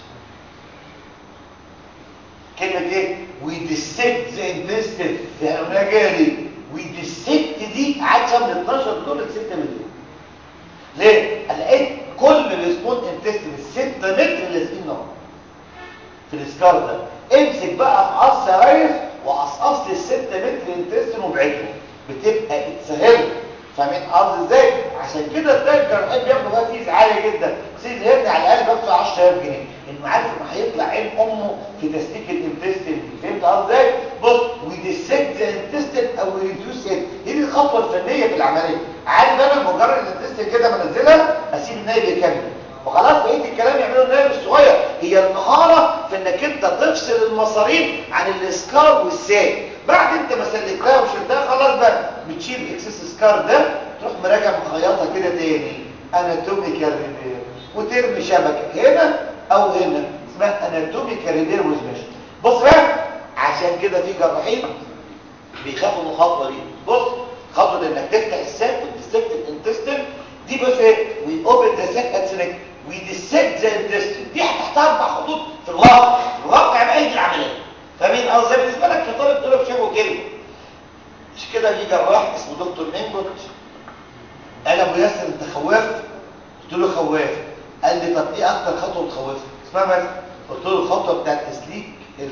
كلمه ايه وي ديسكت ذا انتستين يعني جالي وي ديسكت دي قعدت من 12 دول ل 6 مليون ليه انا لقيت كل السمول انتستين 6 متر لازقين نار في السكار ده امسك بقى مقص يا ريس وقصقص لي ال 6 متر انتستين وبعدهم بتبقى اتسهلت فاهمين قصدي ازاي عشان كده تلاقي الجراحين بياخدوا بقى فيز عالي جدا سيد هيرني على الاقل بياخد 10000 جنيه انه عارف انه هيطلع عين امه في تسليك الانتستين فهمت قصدي ازاي بص ويديسكت ذا انتستين او ريديوس ات دي الخطوه الفنيه في العمليه عارف انا مجرد الانتستين كده منزلها اسيب النايب يكمل وخلاص بقيه الكلام يعملوا النايب الصغير هي المهاره في انك انت تفصل المصاريف عن الاسكار والساك بعد انت ما سلكتها وشلتها خلاص بقى بتشيل الاكسس سكار ده تروح مراجع مخيطها كده تاني اناتوميكال ريبير وترمي شبكه هنا او هنا اسمها اناتوميكال ريبير وزمش بص بقى عشان كده في جراحين بيخافوا من الخطوه دي بص خطوه انك تفتح الساك وتديسكت الانتستين دي بص ايه وي اوبن ذا ساك ات سنك وي ديسكت ذا انتستين دي هتحتها اربع خطوط في الواقع في الواقع بقى دي العمليه فاهمين قصدي بالنسبه لك كطالب طلب شافوا كلمه مش كده يجي جراح اسمه دكتور مينجوت قال ابو ياسر انت خواف قلت له خواف قال لي طب ايه اكتر خطوه بتخوفك اسمها بس قلت له الخطوه بتاعت تسليك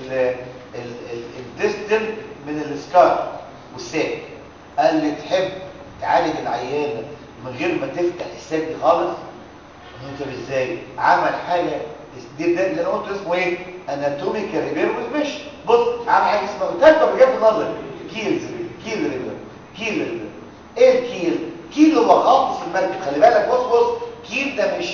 الديستن من السكار والساك قال لي تحب تعالج العيانه من غير ما تفتح الساك دي خالص قلت له ازاي عمل حاجه دي ده اللي انا قلت اسمه ايه اناتوميكال ريبير مش بص عمل حاجه اسمها قلت لك بجد نظري كيلز كيل ريبير كيل ريبير ايه الكيل كيل هو غطس في المركب خلي بالك بص بص كيل ده مش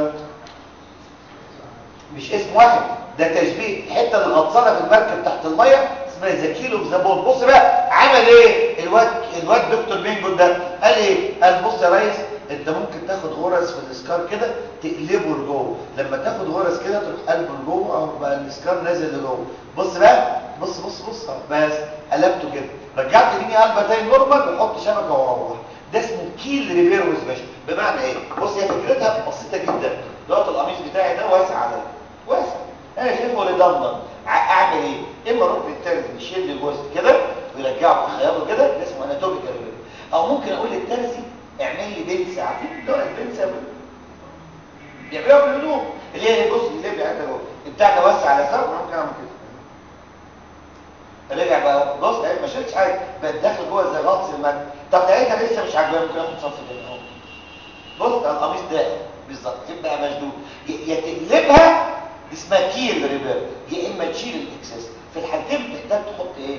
مش اسم واحد ده تشبيه الحته اللي غطسانه في المركب تحت الميه اسمها ذا كيلو اوف ذا بول بص بقى عمل ايه الواد الواد دكتور بينجو ده قال ايه قال بص يا ريس انت ممكن تاخد غرز في الاسكار كده تقلبه لجوه لما تاخد غرز كده تروح قلبه لجوه اهو بقى الاسكار نازل لجوه بص بقى بص بص بص بس قلبته كده رجعت ليني قلبه تاني نورمال وحط شبكه واروح ده اسمه كيل ريفير وسبيشن بمعنى ايه بص هي فكرتها بسيطه جدا دلوقتي القميص بتاعي ده واسع عليا واسع انا شايفه ريدندنت اعمل ايه اما الركن التالت يشيل لي جزء كده ويرجعه في خياطه كده ده اسمه اناتوميكال ريفير او ممكن اقول للترسي اعمل لي بنسه عارفين دول البنسه بيعملوها في الهدوم اللي هي بص اللي هي بتاعتها اهو بتاع ده وسع على سقف ممكن اعمل كده رجع بقى بص اهي ما شلتش حاجه بقت داخل جوه زي غطس المد طب لقيتها لسه مش عاجباني ممكن اخد صف كده اهو بص ده القميص ده بالظبط يبقى مشدود يا تقلبها اسمها كيل ريبير يا اما تشيل الاكسس في الحالتين بتحتاج تحط ايه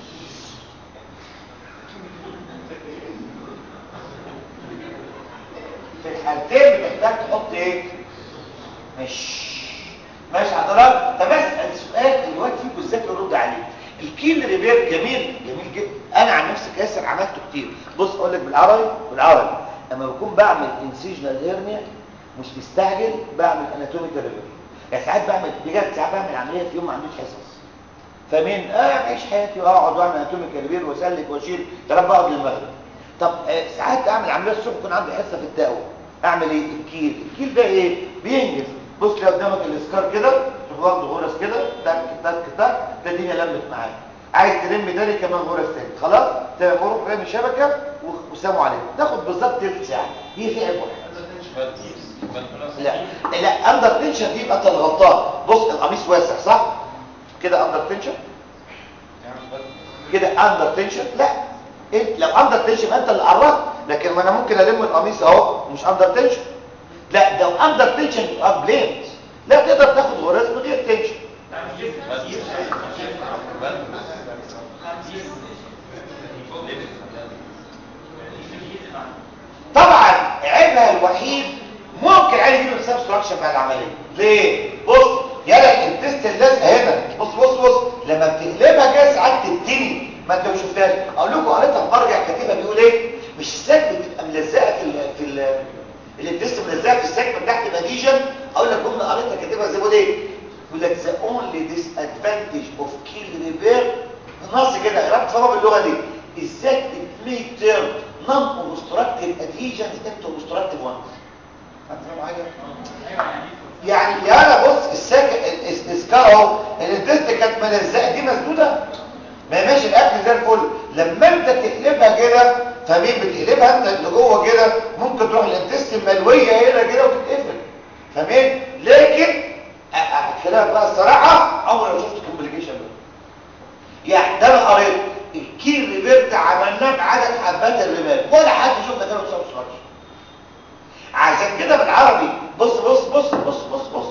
في الحالتين بتحتاج تحط ايه مش ماشي حضرتك طب اسال سؤال الواد فيكم ازاي يرد عليه الكيل ريبير جميل جميل جدا انا عن نفسي كاسر عملته كتير بص اقول لك بالعربي بالعربي اما بكون بعمل انسيجنال هيرنيا مش مستعجل بعمل اناتوميكال ريبير يعني ساعات بعمل بجد ساعات بعمل عمليه في يوم ما عنديش حصص فمين اه اعيش حياتي واقعد واعمل اناتوميكال ريبير واسلك واشيل ترى بقعد للمغرب طب آه ساعات اعمل عمليه الصبح يكون عندي حصه في التاو اعمل ايه الكيل الكيل ده ايه بينجز بص لو قدامك الاسكار كده تروح واخده غرز كده تك تك تك ده الدنيا لمت معاك عايز تلم تاني كمان غرز تاني خلاص تمام روح رامي شبكه وسلام عليكم تاخد بالظبط تلت ساعه هي في عيب واحد لا لا اندر تنشن دي يبقى انت الغلطان بص القميص واسع صح كده اندر تنشن كده اندر تنشن لا انت لو اندر تنشن انت اللي قررت لكن ما انا ممكن الم القميص اهو مش اندر تنشن لا لو اندر تنشن يبقى بليند لا تقدر تاخد غرز من غير تنشن طبعا عيبها الوحيد ممكن عايز يجيب سبستراكشن مع العمليه ليه بص يلا التست اللازقه هنا بص بص بص لما بتقلبها كده ساعات تبتني ما انت ما شفتهاش اقول لكم قريتها في مرجع كاتبها بيقول ايه مش الساك بتبقى ملزقه في ال في ال التست ملزقه في الساك من تحت الاديشن اقول لك جمله قريتها كاتبها زي بيقول ايه يقول لك the only disadvantage of keel repair نص كده قرأت فما باللغه دي is that it may turn non-obstructive adhesions into obstructive ones هتفهم حاجه يعني يا انا بص الساك الاسكار اهو الدست كانت ملزقه دي مسدوده ما ماشي الاكل زي الفل لما انت تقلبها كده فمين بتقلبها انت اللي جوه كده ممكن تروح للدست الملويه هنا كده وتتقفل فاهمين لكن خلاف بقى الصراحه عمري ما شفت كومبليكيشن يعني ده انا قريت الكيل ريبيرت عملناه بعدد حبات الرمال ولا حد شفنا كده بسبب سراج عشان كده بالعربي بص بص بص بص بص بص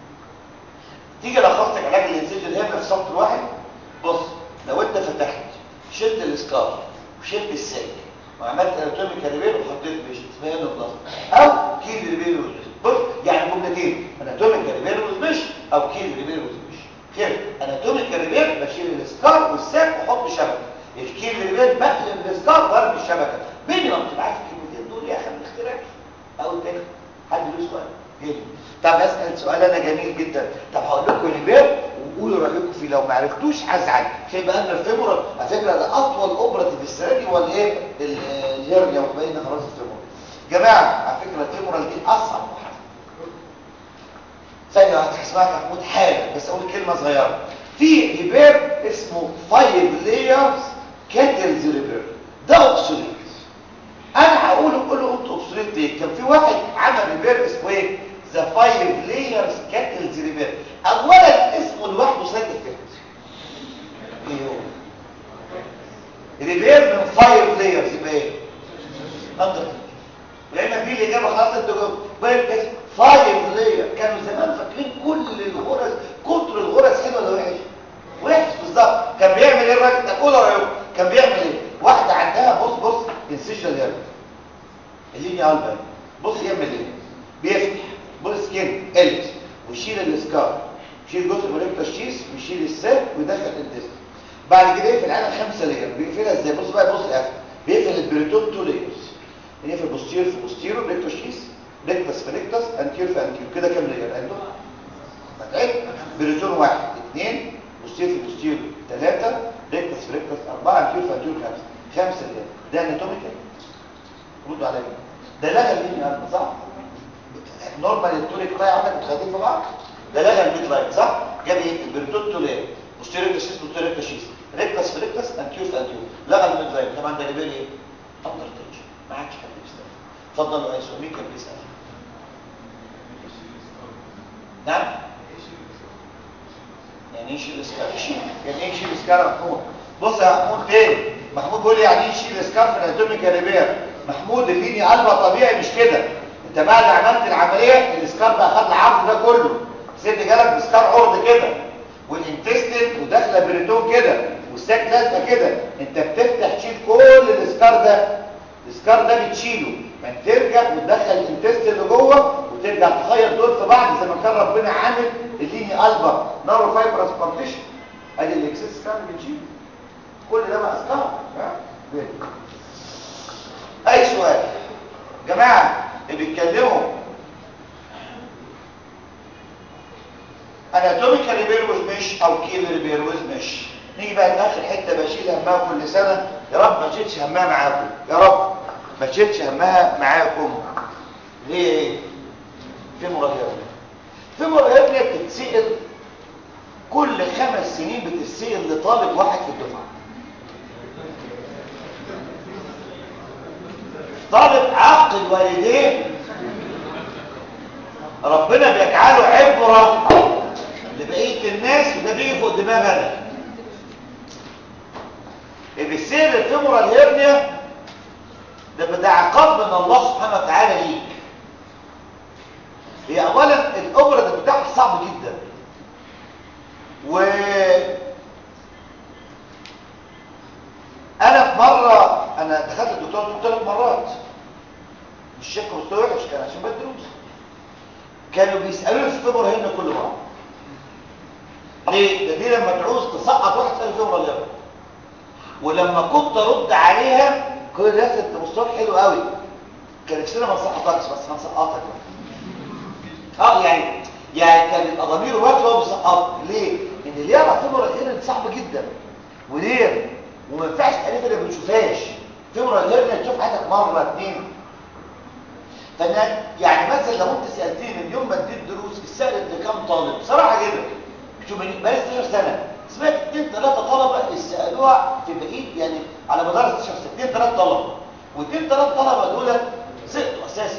تيجي لخصتك علاج الانسجن الهام في سطر واحد بص لو انت فتحت شلت الاسكار وشلت الساك وعملت اناتوميكال ريبير وحطيت مش اسمها نضافه او كيل ريبير وزمش بص يعني جملتين اناتوميكال ريبير وزمش او كيل ريبير وزمش خير اناتوميكال ريبير بشيل الاسكار والساك واحط شبكه الكيل ريبير بقلب الاسكار وارمي الشبكه مين ما بتبقى عارف الكلمتين دول يا اخي ما اخترعش او التاني حد له سؤال جميل طب اسال سؤال انا جميل جدا طب هقول لكم الباب وقولوا رايكم فيه لو ما عرفتوش هزعل عشان بقى لنا الفيمورال على فكره ده اطول اوبراتيف السنه دي ولا ايه الهرنيا وبقينا خلاص الفيمورال جماعه على فكره الفيمورال دي اصعب واحده ثانيه واحده هسمعك يا محمود حالا بس اقول كلمه صغيره في ريبير اسمه 5 لايرز كاتلز ريبير ده اوبسوليت انا هقول قولوا انتوا اوبسوليت ليه كان في واحد عمل ريبير اسمه ايه ذا 5 لايرز كاتلز ريبير اولا اسمه لوحده سايد افكت ايه هو ريبير من 5 لايرز يبقى ايه اندر لان دي الاجابه خلاص انتوا جاوبتوا 5 لاير كانوا زمان فاكرين كل الغرز كتر الغرز حلوه ولا وحش وحش بالظبط كان بيعمل ايه الراجل ده قول رايكم كان بيعمل ايه واحده عندها بص بص انسيشن هير اللينيا البا بص يعمل ايه بيفتح بص سكين الت ويشيل الاسكار يشيل جزء من التشيس ويشيل الساك ويدخل الانتست بعد كده يقفل على خمسه لير بيقفلها ازاي بص بقى بص قافل بيقفل البريتون تو ليرز يقفل بوستير في بوستيرو ريكتوشيس ريكتس في ريكتس انتير في انتير كده كام لير عندهم هتعد بريتون واحد اثنين بوستير في بوستيرو ثلاثه ريكتس في ريكتس اربعه انتير في انتير خمسه خمسه لير ده اناتوميكال ردوا عليا ده لغى اللينيا قلب صح نورمال التوريك لاي عندك متخاطين في بعض ده لغى الميد لاين صح جاب ايه البريتون تو لير بوستيرو ريكتس بوستيرو ريكتس ريكتس في ريكتس انتير في انتير لغى الميد لاين طبعا ده ليفل ايه اندر تنشن ما عادش حد بيستخدم اتفضلوا يا سؤال مين كان بيسال نعم يعني ايه يشيل الاسكار يشيل يعني ايه يشيل الاسكار يا محمود بص يا محمود تاني محمود بيقول لي يعني ايه يشيل الاسكار في الاناتوميكال ريبير محمود الليني قلبه طبيعي مش كده انت بعد عملت العمليه الاسكار بقى خد العرض ده كله سيد جالك باسكار عرض كده والانتستين وداخله بريتون كده والساك لازقه كده انت بتفتح تشيل كل الاسكار ده الاسكار ده بتشيله يعني ترجع وتدخل الانتست اللي جوه وترجع تخيط دول في بعض زي ما كان ربنا عامل الليني قلبه نارو فايبرس بارتيشن ادي الاكسس كان بنشيله كل ده بقى اسكار اي سؤال جماعه اللي بيتكلموا اناتوميكال ريبير مش او كيل ريبير مش نيجي بقى لاخر حته بشيل همها كل سنه يا رب ما تشيلش همها معاكم يا رب ما تشيلش همها معاكم ليه في مرهبه في مرهبه بتتسال كل خمس سنين بتتسال لطالب واحد في الدفعه ربنا بيجعله عبرة لبقية الناس وده بيجي فوق دماغنا السير الفيمورال هيرنيا ده ده عقاب من الله سبحانه وتعالى ليك هي اولا الاوبرا بتاعها صعب جدا و انا في مره انا دخلت الدكتور دكتور ثلاث مرات مش شك مستوى وحش كان عشان بدروس كانوا بيسالوني في الفيبر هنا كل مره ليه ده دي لما تعوز تسقط واحد تسال الفيبر اليوم ولما كنت ارد عليها كل الناس انت مستواك حلو قوي كان نفسنا ما نسقطكش بس هنسقطك اه يعني يعني كان يبقى ضميره واقف وهو بيسقط ليه؟ ان اللي يعرف فيبر الهرن صعب جدا وليه؟ وما ينفعش تقريبا اللي ما بنشوفهاش فيبر الهرن تشوف حياتك مره اثنين فانا يعني مثلا لو انت سالتني من يوم ما اديت دروس السائل ده كام طالب بصراحه كده شوف من بقالي 16 سنه سمعت اثنين ثلاثه طلبه اللي سالوها في بقيه يعني على مدار 16 سنه اثنين ثلاثه طلبه واثنين ثلاثه طلبه دول سقطوا اساسا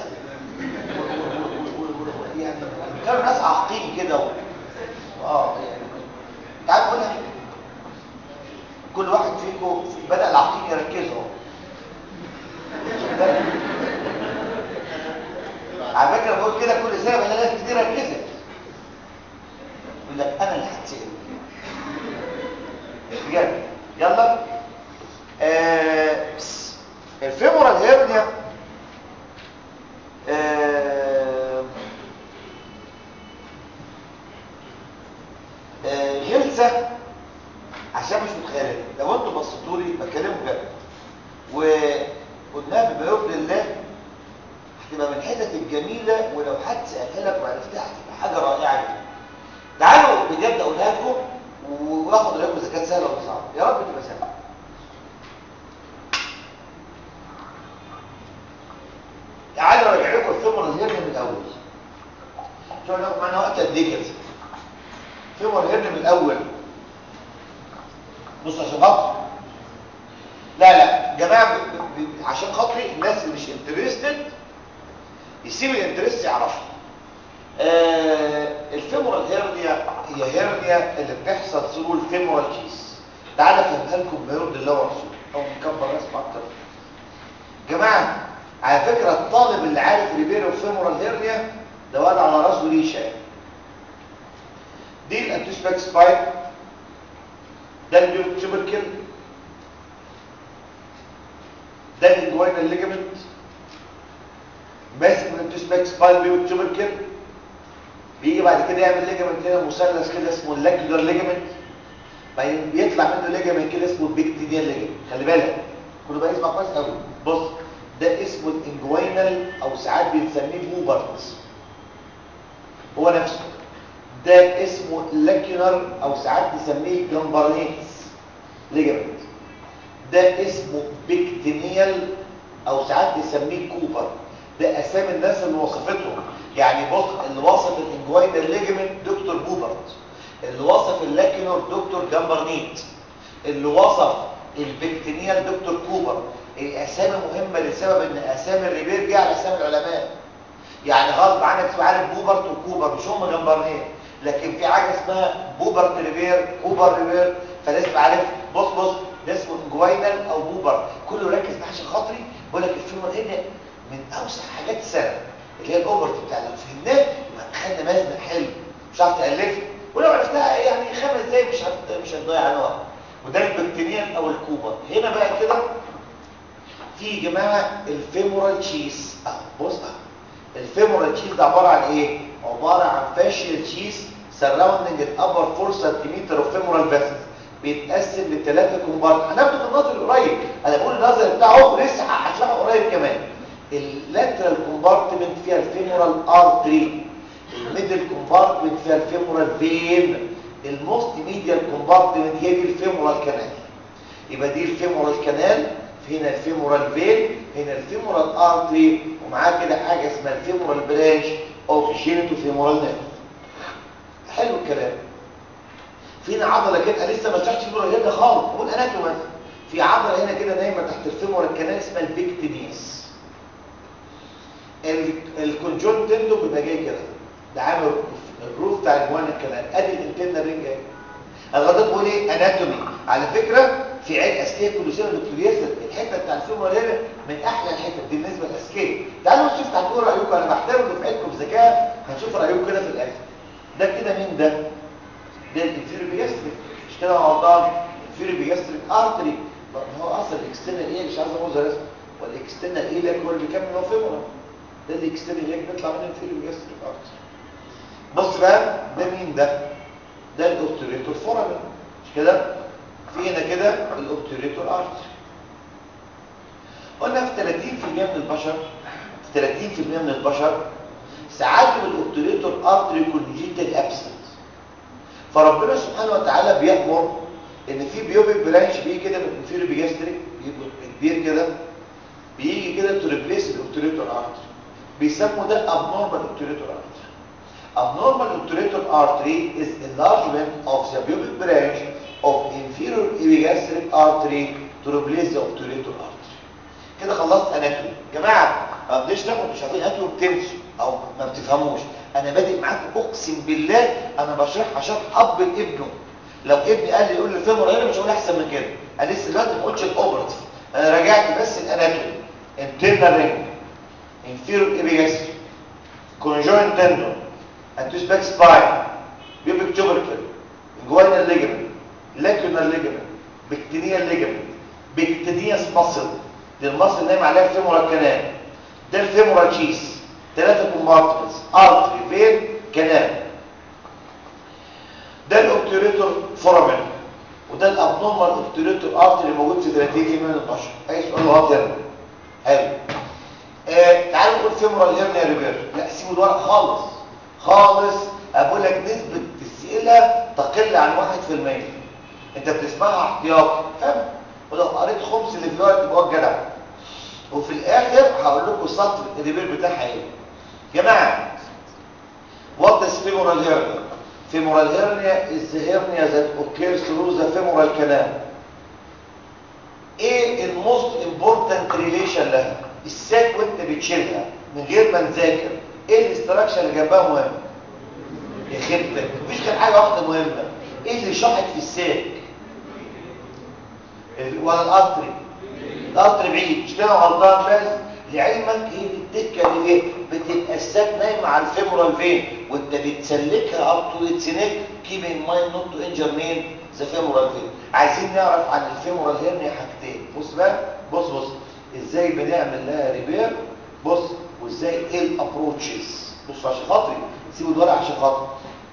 يعني كانوا ناس عاقين كده و... اه يعني تعال اقول لك كل واحد فيكم بدا العقيم يركزوا على فكره بقول كده كل سنه بلاقي ناس كتير ركزت يقول لك انا اللي هتسال بجد يلا آه الفيمورال هيرنيا آه آه غلسه عشان مش متخيلين لو انتوا بصيتوا لي بكلمكم بجد وقلناها بما يرضي الله هتبقى من الحتت الجميله ولو حد سالها لك وعرفتها هتبقى حاجه رائعه جدا تعالوا بجد اقولها لكم واخد رايكم اذا كانت سهله ولا صعبه يا رب تبقى سهله تعالوا ارجع لكم الفيمور الهرن من الاول شوفوا لكم معانا وقت قد ايه كده فيمور الهرن من الاول بص عشان خاطر لا لا جماعه ب... ب... عشان خاطري الناس اللي مش انترستد يسيب الانترست يعرفها آه الفيمورال هيرنيا هي هيرنيا اللي بتحصل ثرو الفيمورال كيس تعالى افهمها لكم ما يرضي الله ورسوله او نكبر رسم اكتر جماعه على فكره الطالب اللي عارف ريبيرو فيمورال هيرنيا ده وضع على راسه ريشه دي الانتوسباك سبايك ده التوبركل ده الجوينال ليجامنت ماسك من التوسباك سباين بيو تشوبركل بيجي بعد كده يعمل ليجامنت كده مثلث كده اسمه اللاكيولار ليجامنت بعدين بيطلع منه ليجامنت كده اسمه البيكتينيال ليجامنت خلي بالك كله بقى يسمع كويس قوي بص ده اسمه الانجوينال او ساعات بنسميه بوبرت هو نفسه ده اسمه لاكيولار او ساعات بنسميه جمبرنيتس ليجامنت ده اسمه بيكتينيال او ساعات بنسميه كوبر ده اسامي الناس اللي وصفتهم يعني بص اللي وصف الانجوينال ليجمنت دكتور بوبرت اللي وصف اللاكينور دكتور جامبرنيت اللي وصف البكتينيال دكتور كوبر الاسامي مهمه لسبب ان اسامي الريبير جه على اسامي العلماء يعني غصب عنك تبقى عارف بوبرت وكوبر مش هم جامبرنيت لكن في حاجه اسمها بوبرت ريبير كوبر ريبير فلازم عارف بص بص ده اسمه انجوينال او بوبر كله ركز معاه عشان خاطري بقول لك الفيلم هنا من اوسع حاجات السنه اللي هي الاوفرت بتاع لو فهمناه يبقى خدنا مزنه حلو مش هتعرف تالفها ولو عرفتها يعني خمس دقايق مش هت... مش هتضيع على وقت وده البكتيريان او الكوبا هنا بقى كده في يا جماعه الفيمورال تشيز اهو بص اهو الفيمورال تشيز ده عباره عن ايه عباره عن فاشيال تشيز سراوندنج الابر 4 سنتيمتر اوف فيمورال فيسل بيتقسم لثلاثه كومبارت هناخده في النظر قريب انا بقول النظر بتاعه لسه هشرحه قريب كمان اللاترال كومبارتمنت فيها الفيمورال ارتري الميدل كومبارتمنت فيها الفيمورال فين الموست ميديال كومبارتمنت هي دي الفيمورال كانال يبقى دي الفيمورال كانال هنا الفيمورال فين هنا الفيمورال ارتري ومعاه كده حاجه اسمها الفيمورال برانش اوف جينيتو فيمورال نيرف حلو الكلام فينا عضله كده لسه ما شرحتش الفيمورال هنا خالص بقول اناتومي في عضله هنا كده نايمه تحت الفيمورال كانال اسمها البيكتينيس الكونجون تندو بيبقى جاي كده ده عامل الروف بتاع الجوان الكلام ادي الانترنال رينج اهي الغدات بقول ايه اناتومي على فكره في عيد اسكيه كلوسيما دكتور ياسر الحته بتاع الفيمور هنا من احلى الحتت دي بالنسبه للاسكيه تعالوا نشوف تعالوا رايكم انا بحترم دفعتكم بذكاء هنشوف رايكم كده في الاخر ده كده مين ده ده الانفيريو بيجاستريك مش كده يا غلطان الانفيريو بيجاستريك ارتري هو اصلا الاكسترنال ايه مش عايز اقول زي اسمه والاكسترنال ايه ده هو اللي بيكمل هو فيمور ده الاكسترنال ايه بيطلع منه الانفيريو بيجاستريك ارتري بص بقى ده مين ده ده الاوبتوريتور فورامين مش كده في هنا كده الاوبتوريتور ارتري قلنا في 30% من البشر في 30% من البشر ساعات الاوبتوريتور ارتري كونجيتال ابسنت فربنا سبحانه وتعالى بيأمر ان في بيوبيك برانش بيجي كده من الانفيريو بيجاستريك كبير كده بيجي كده تو ريبليس الاوبتوريتور ارتري بيسموا ده abnormal obturator artery abnormal obturator artery is enlargement of the pubic branch of inferior epigastric artery to replace the obturator artery كده خلصت اناتومي جماعه ما بديش ناخد مش عارفين اناتومي بتنسوا او ما بتفهموش انا بادئ معاكم اقسم بالله انا بشرح عشان اب لابنه لو ابني قال لي يقول لي فيمور هنا مش هقول احسن من كده انا لسه دلوقتي ما قلتش الاوبرتيف انا راجعت بس الاناتومي internal ring inferior epigastric conjoint tendon anterior back spine pubic tubercle inguinal ligament lacunar ligament pectineal ligament pectineus muscle دي المصل نايم عليها الفيمورال كانال ده الفيمورال تشيس ثلاثه كومبارتمنتس ارتري فين كانال ده الاوبتوريتور فورامين وده الابنورمال اوبتوريتور ارتري موجود في 30% من البشر اي سؤال غلط هنا حلو آه تعالوا نقول فيمورال هيرنيا ريبير لا سيبوا الورق خالص خالص اقول لك نسبه تسئله تقل عن 1% انت بتسمعها احتياطي فاهم ولو قريت خمس اللي في الورق تبقى جدع وفي الاخر هقول لكم سطر الريبير بتاعها ايه يا جماعه what is femoral hernia femoral hernia is the hernia that occurs through the femoral canal ايه الموست امبورتنت ريليشن لها الساك وانت بتشيلها من غير ما نذاكر ايه الاستراكشر اللي جنبها مهم يا خيبتك مفيش غير حاجه واحده مهمه ايه اللي شاحط في الساك ولا القطري القطر بعيد مش كده غلطان بس لعلمك ايه الدكه اللي ايه بتبقى الساك نايمه على الفيمورال فين وانت بتسلكها اب تو اتس نيك كيب ان مايند نوت تو انجر مين ذا فيمورال فين عايزين نعرف عن الفيمورال هيرنيا حاجتين بص بقى بص بص ازاي بنعمل لها ريبير بص وازاي ايه الابروتشز بص عشان خاطري سيبوا الورق عشان خاطري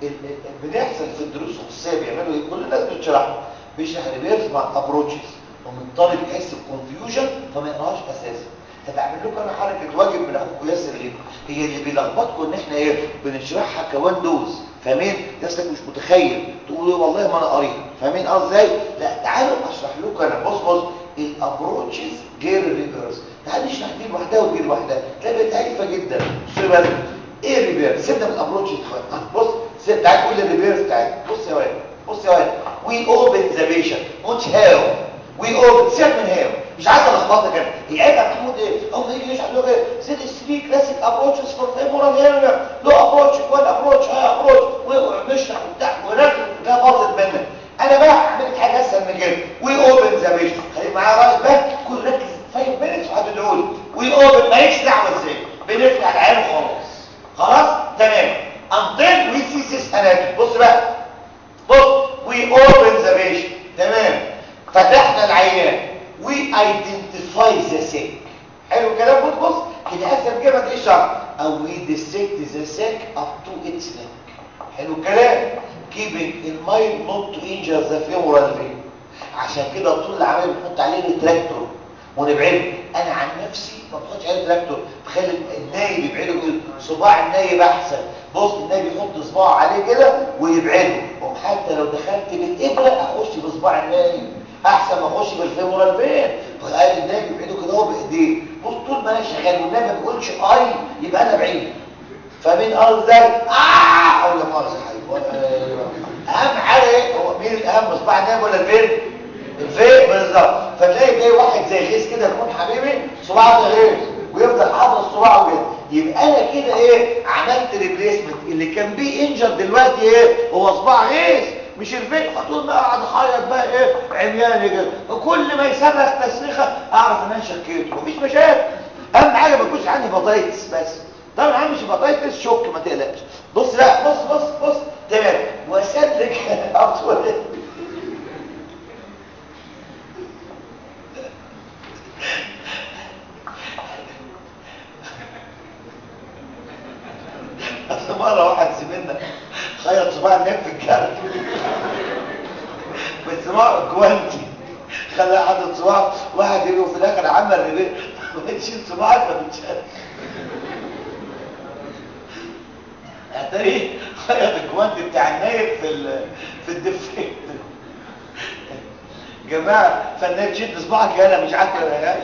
بنحصل في الدروس الخصوصيه بيعملوا ايه كل الناس بتشرح بيشرح ريبيرز مع الابروتشز ومن الطالب يحس بكونفيوجن فما يقراهاش اساسا هتعمل لكم انا حركه واجب من اخوكم ياسر ليه هي اللي بيلخبطكم ان احنا ايه بنشرحها كوان دوز فاهمين نفسك مش متخيل تقولوا والله ما انا قاريها فاهمين اه ازاي لا تعالوا اشرح لكم انا بص بص الابروتشز غير الريفيرس تعالوا نشرح دي لوحدها ودي لوحدها تلاقي بقت هايفه جدا بصوا بقى ايه الريفيرس سيبنا من الابروتشز دلوقتي بص سيب تعال قول لي الريفيرس بتاعتك بص يا واد بص يا واد وي اوبن ذا بيشنت مش هاو وي اوبن سيب من هاو مش عايز الخبطك انا هي عيب يا محمود ايه او هيجي يشرح له ايه سيد 3 كلاسيك ابروتشز فور فيمورال هيرنيا لو ابروتش وان ابروتش هاي ابروتش ونشرح وبتاع ونرجع ده باظت منك انا بقى هعمل لك حاجه اسهل من كده وي اوبن ذا بيشنت خليك معايا راجل بقى كل ركز 5 مينتس وهتدعوا لي وي اوبن ماليش دعوه ازاي بنفتح العين وخلاص خلاص تمام until we see this anatomy بص بقى بص we open the patient تمام فتحنا العيان we identify the sick حلو الكلام بص بص كده اسهل كده ما تلاقيش او we dissect the sick up to its neck حلو الكلام keeping in mind not to injure the femoral vein عشان كده طول العمليه بنحط عليه ريتراكتور ونبعده انا عن نفسي ما بحطش عليه ريتراكتور تخيل النايب يبعده يقول صباع النايب احسن بص النايب يحط صباعه عليه كده ويبعده وحتى لو دخلت بالابره اخش بصباع النايب احسن ما اخش بالفيمورال فين فقال النايب يبعده كده هو بايديه بص طول ما انا شغال والنايب ما بيقولش اي يبقى انا بعيد فمين قال ازاي اه او لا مؤاخذه حبيبي اهم حاجه ايه هو مين الاهم صباع النايب ولا الفين الفين بالظبط فتلاقي جاي واحد زي غيث كده يكون حبيبي صباعه زي غيث ويفضل حاطط صباعه كده يبقى انا كده ايه عملت ريبليسمنت اللي كان بيه انجر دلوقتي ايه هو صباع غيث مش الفيك فطول ما قاعد اخيط بقى ايه عمياني كده كل ما يصرخ تسريخه اعرف ان انا شكيته مفيش مشاكل اهم حاجه ما يكونش عندي بطايتس بس طبعا عندي مش بطايتس شوك ما تقلقش بص لا بص بص بص تمام واسلك اطول اصل مره واحد زميلنا خيط صباع النب في الجرد بس صباع جوانتي خلى حاطط صباع واحد يجي في الاخر عمل ريبير ما تشيل صباعك ما بتشال اتاري خيط الجوانتي بتاع النايب في ال... في الدفايه جماعه فالنايب تشد صباعك يالا مش عارف يا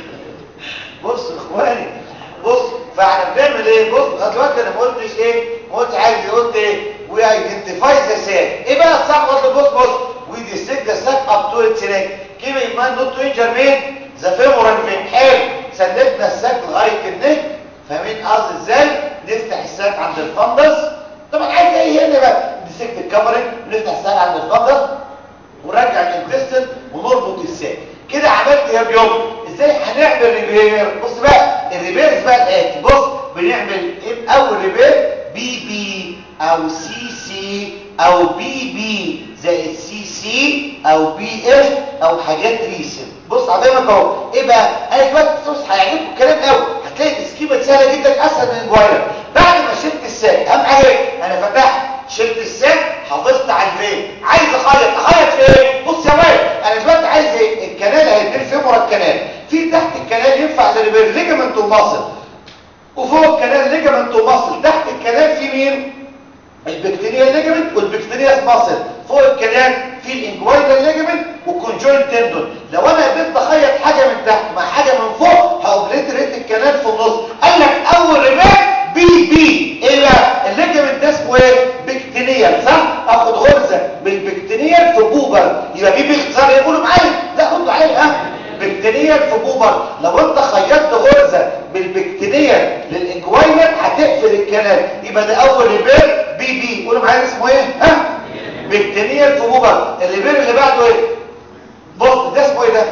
بص اخواني بص فاحنا بنعمل ايه بص دلوقتي انا ما قلتش ايه ما قلتش حاجه قلت ايه وي ايدنتيفاي ذا ساك ايه بقى الصح قلت بص بص وي ديستيك ذا ساك اب تو اتس نيك كيف يمان نوت تو انجر مين ذا فيمورال فين حلو سلكنا الساك لغايه النك فاهمين قصدي ازاي نفتح الساك عند الفندس طبعا عايز ايه هنا بقى ديستيك الكفرنج نفتح الساك عند الفندس ونرجع الانتستين ونربط الساك كده عملت يا بيوم ازاي هنعمل ريبير بص بقى الريبيرز بقى الاتي بص بنعمل ايه اول ريبير بي بي او سي سي او بي بي زائد سي سي او بي اف او حاجات ريسن بص عظيمك اهو ايه بقى انا دلوقتي بص هيعجبكم الكلام قوي هتلاقي السكيمه سهله جدا اسهل من الجواير بعد ما شلت الساك اهم حاجه ايه انا فتحت شلت الساك حافظت على الفين عايز اخيط اخيط في ايه بص يا واد انا دلوقتي عايز ايه الكنال هيدير فيمورا الكنال في تحت الكنال ينفع للريبير ليجامنت وماسل وفوق الكنال ليجامنت وماسل تحت الكنال في مين البكتيريا ليجامنت والبكتيريا ماسل فوق الكنال في الانجويدال ليجامنت والكونجوينت تندون لو انا قدرت اخيط حاجه من تحت مع حاجه من فوق هاوبليتريت الكنال في النص قال لك اول ريبير بي بي ايه بقى الليجامنت ده اسمه ايه بكتيريال صح اخد غرزه بالبكتيريال في بوبر يبقى بي باختصار يقولوا معايا لا خدوا معايا ها بكتيريال في بوبر لو انت خيطت غرزه بالبكتيريال للانجوينال هتقفل الكلام يبقى ده اول ريبير بي بي قولوا معايا اسمه ايه ها بكتيريال في بوبر الريبير اللي بعده ايه بص ده اسمه ايه ده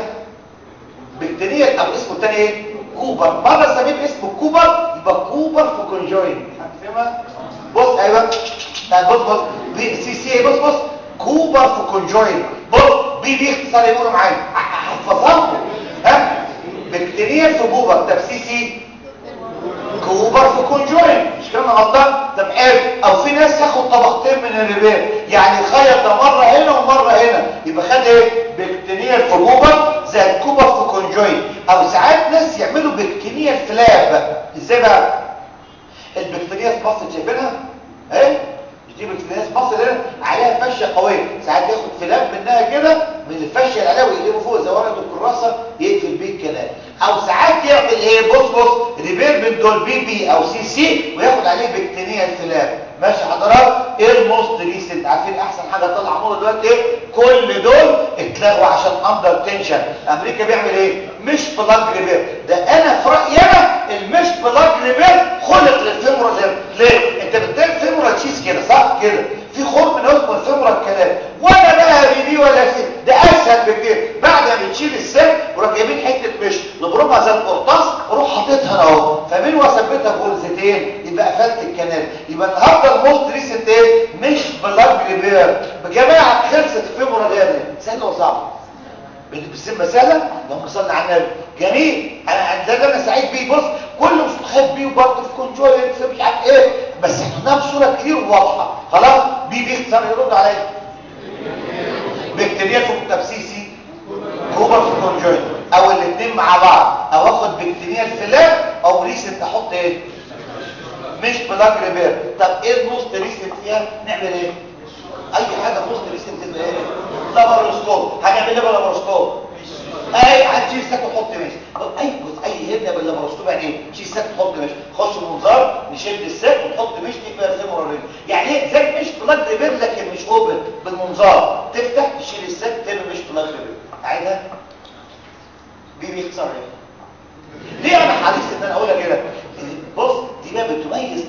بكتيريال او اسمه الثاني ايه كوبر مره سميه باسم كوبر يبقى كوبر في كونجوين هتفهمها بص ايوه بص بص بي سي سي بص بص كوبر في كونجوين بص بي بي اختصار يقولوا معايا حفظهم ها بكتيريا في بوبر طب سي سي كوبر في كونجوين مش كده غلطان طب حلو او في ناس ياخد طبقتين من الريبير يعني خيط مره هنا ومره هنا يبقى خد ايه بكتيريا في بوبر زي الكوبر في كونجوين او ساعات ناس يعملوا بكتيريا فلاب ازاي بقى البكتيريا في مصر شايفينها اهي دي بكتيريا في مصر هنا عليها فشه قويه ساعات ياخد فلاب منها كده من الفشه اللي عليها ويقلبه فوق زي ورقه الكراسه يقفل بيه الكلام او ساعات يعمل ايه بص بص ريبير من دول بي بي او سي سي وياخد عليه بكتيريا الفلاب ماشي حضرات ايه الموست ريسنت عارفين احسن حاجه طالعه موضه دلوقتي ايه كل دول اتلغوا عشان اندر تنشن امريكا بيعمل ايه مش بلاج ريبير ده انا في رايي انا المش بلاج ريبير خلق للفيمورال ليه انت بتلاقي الفيمورال تشيز كده صح كده في خرم من اسمه الفيمورال كلام ولا بقى بي بي ولا سي ده اسهل بكتير بعد ما بتشيل السن وراح جايبين حته مش نضربها زي القرطاس وروح حاططها اهو فمين وثبتها بغرزتين يبقى قفلت الكنال يبقى النهارده الموست ريسنت ايه مش بلاج ريبير بجماعه خلصت الفيمورال ايه سهله وصعبه بالسمة سهلة اللهم صل على النبي جميل انا ده اللي انا سعيد بيه بص كله مش مخاف بيه وبرضه في كونجوينت في مش عارف ايه بس احنا قلناها بصوره كتير وواضحه خلاص بيه بيخسر يرد عليا بكتيريا في التبسيسي كوبر في كونجوينت او الاثنين مع بعض او اخد بكتيريا الفلاب او ريسنت احط ايه مش بلاج ريبير طب ايه الموست ريسنت فيها نعمل ايه اي حاجه موست ريسنت تبقى ايه لاباروسكوب هنعمل ايه باللاباروسكوب اي هتشيل ساك وتحط ماشي طب اي بص اي هبده باللاباروسكوب يعني ايه تشيل ساك وتحط ماشي خش المنظار نشد الساك ونحط مش تبقى فيمورال يعني ايه زي مش بلاج ريبير لكن مش اوبن بالمنظار تفتح تشيل الساك تعمل مش بلاج ريبير عايزها دي بيخسر ايه ليه انا حريص ان انا اقولها كده بص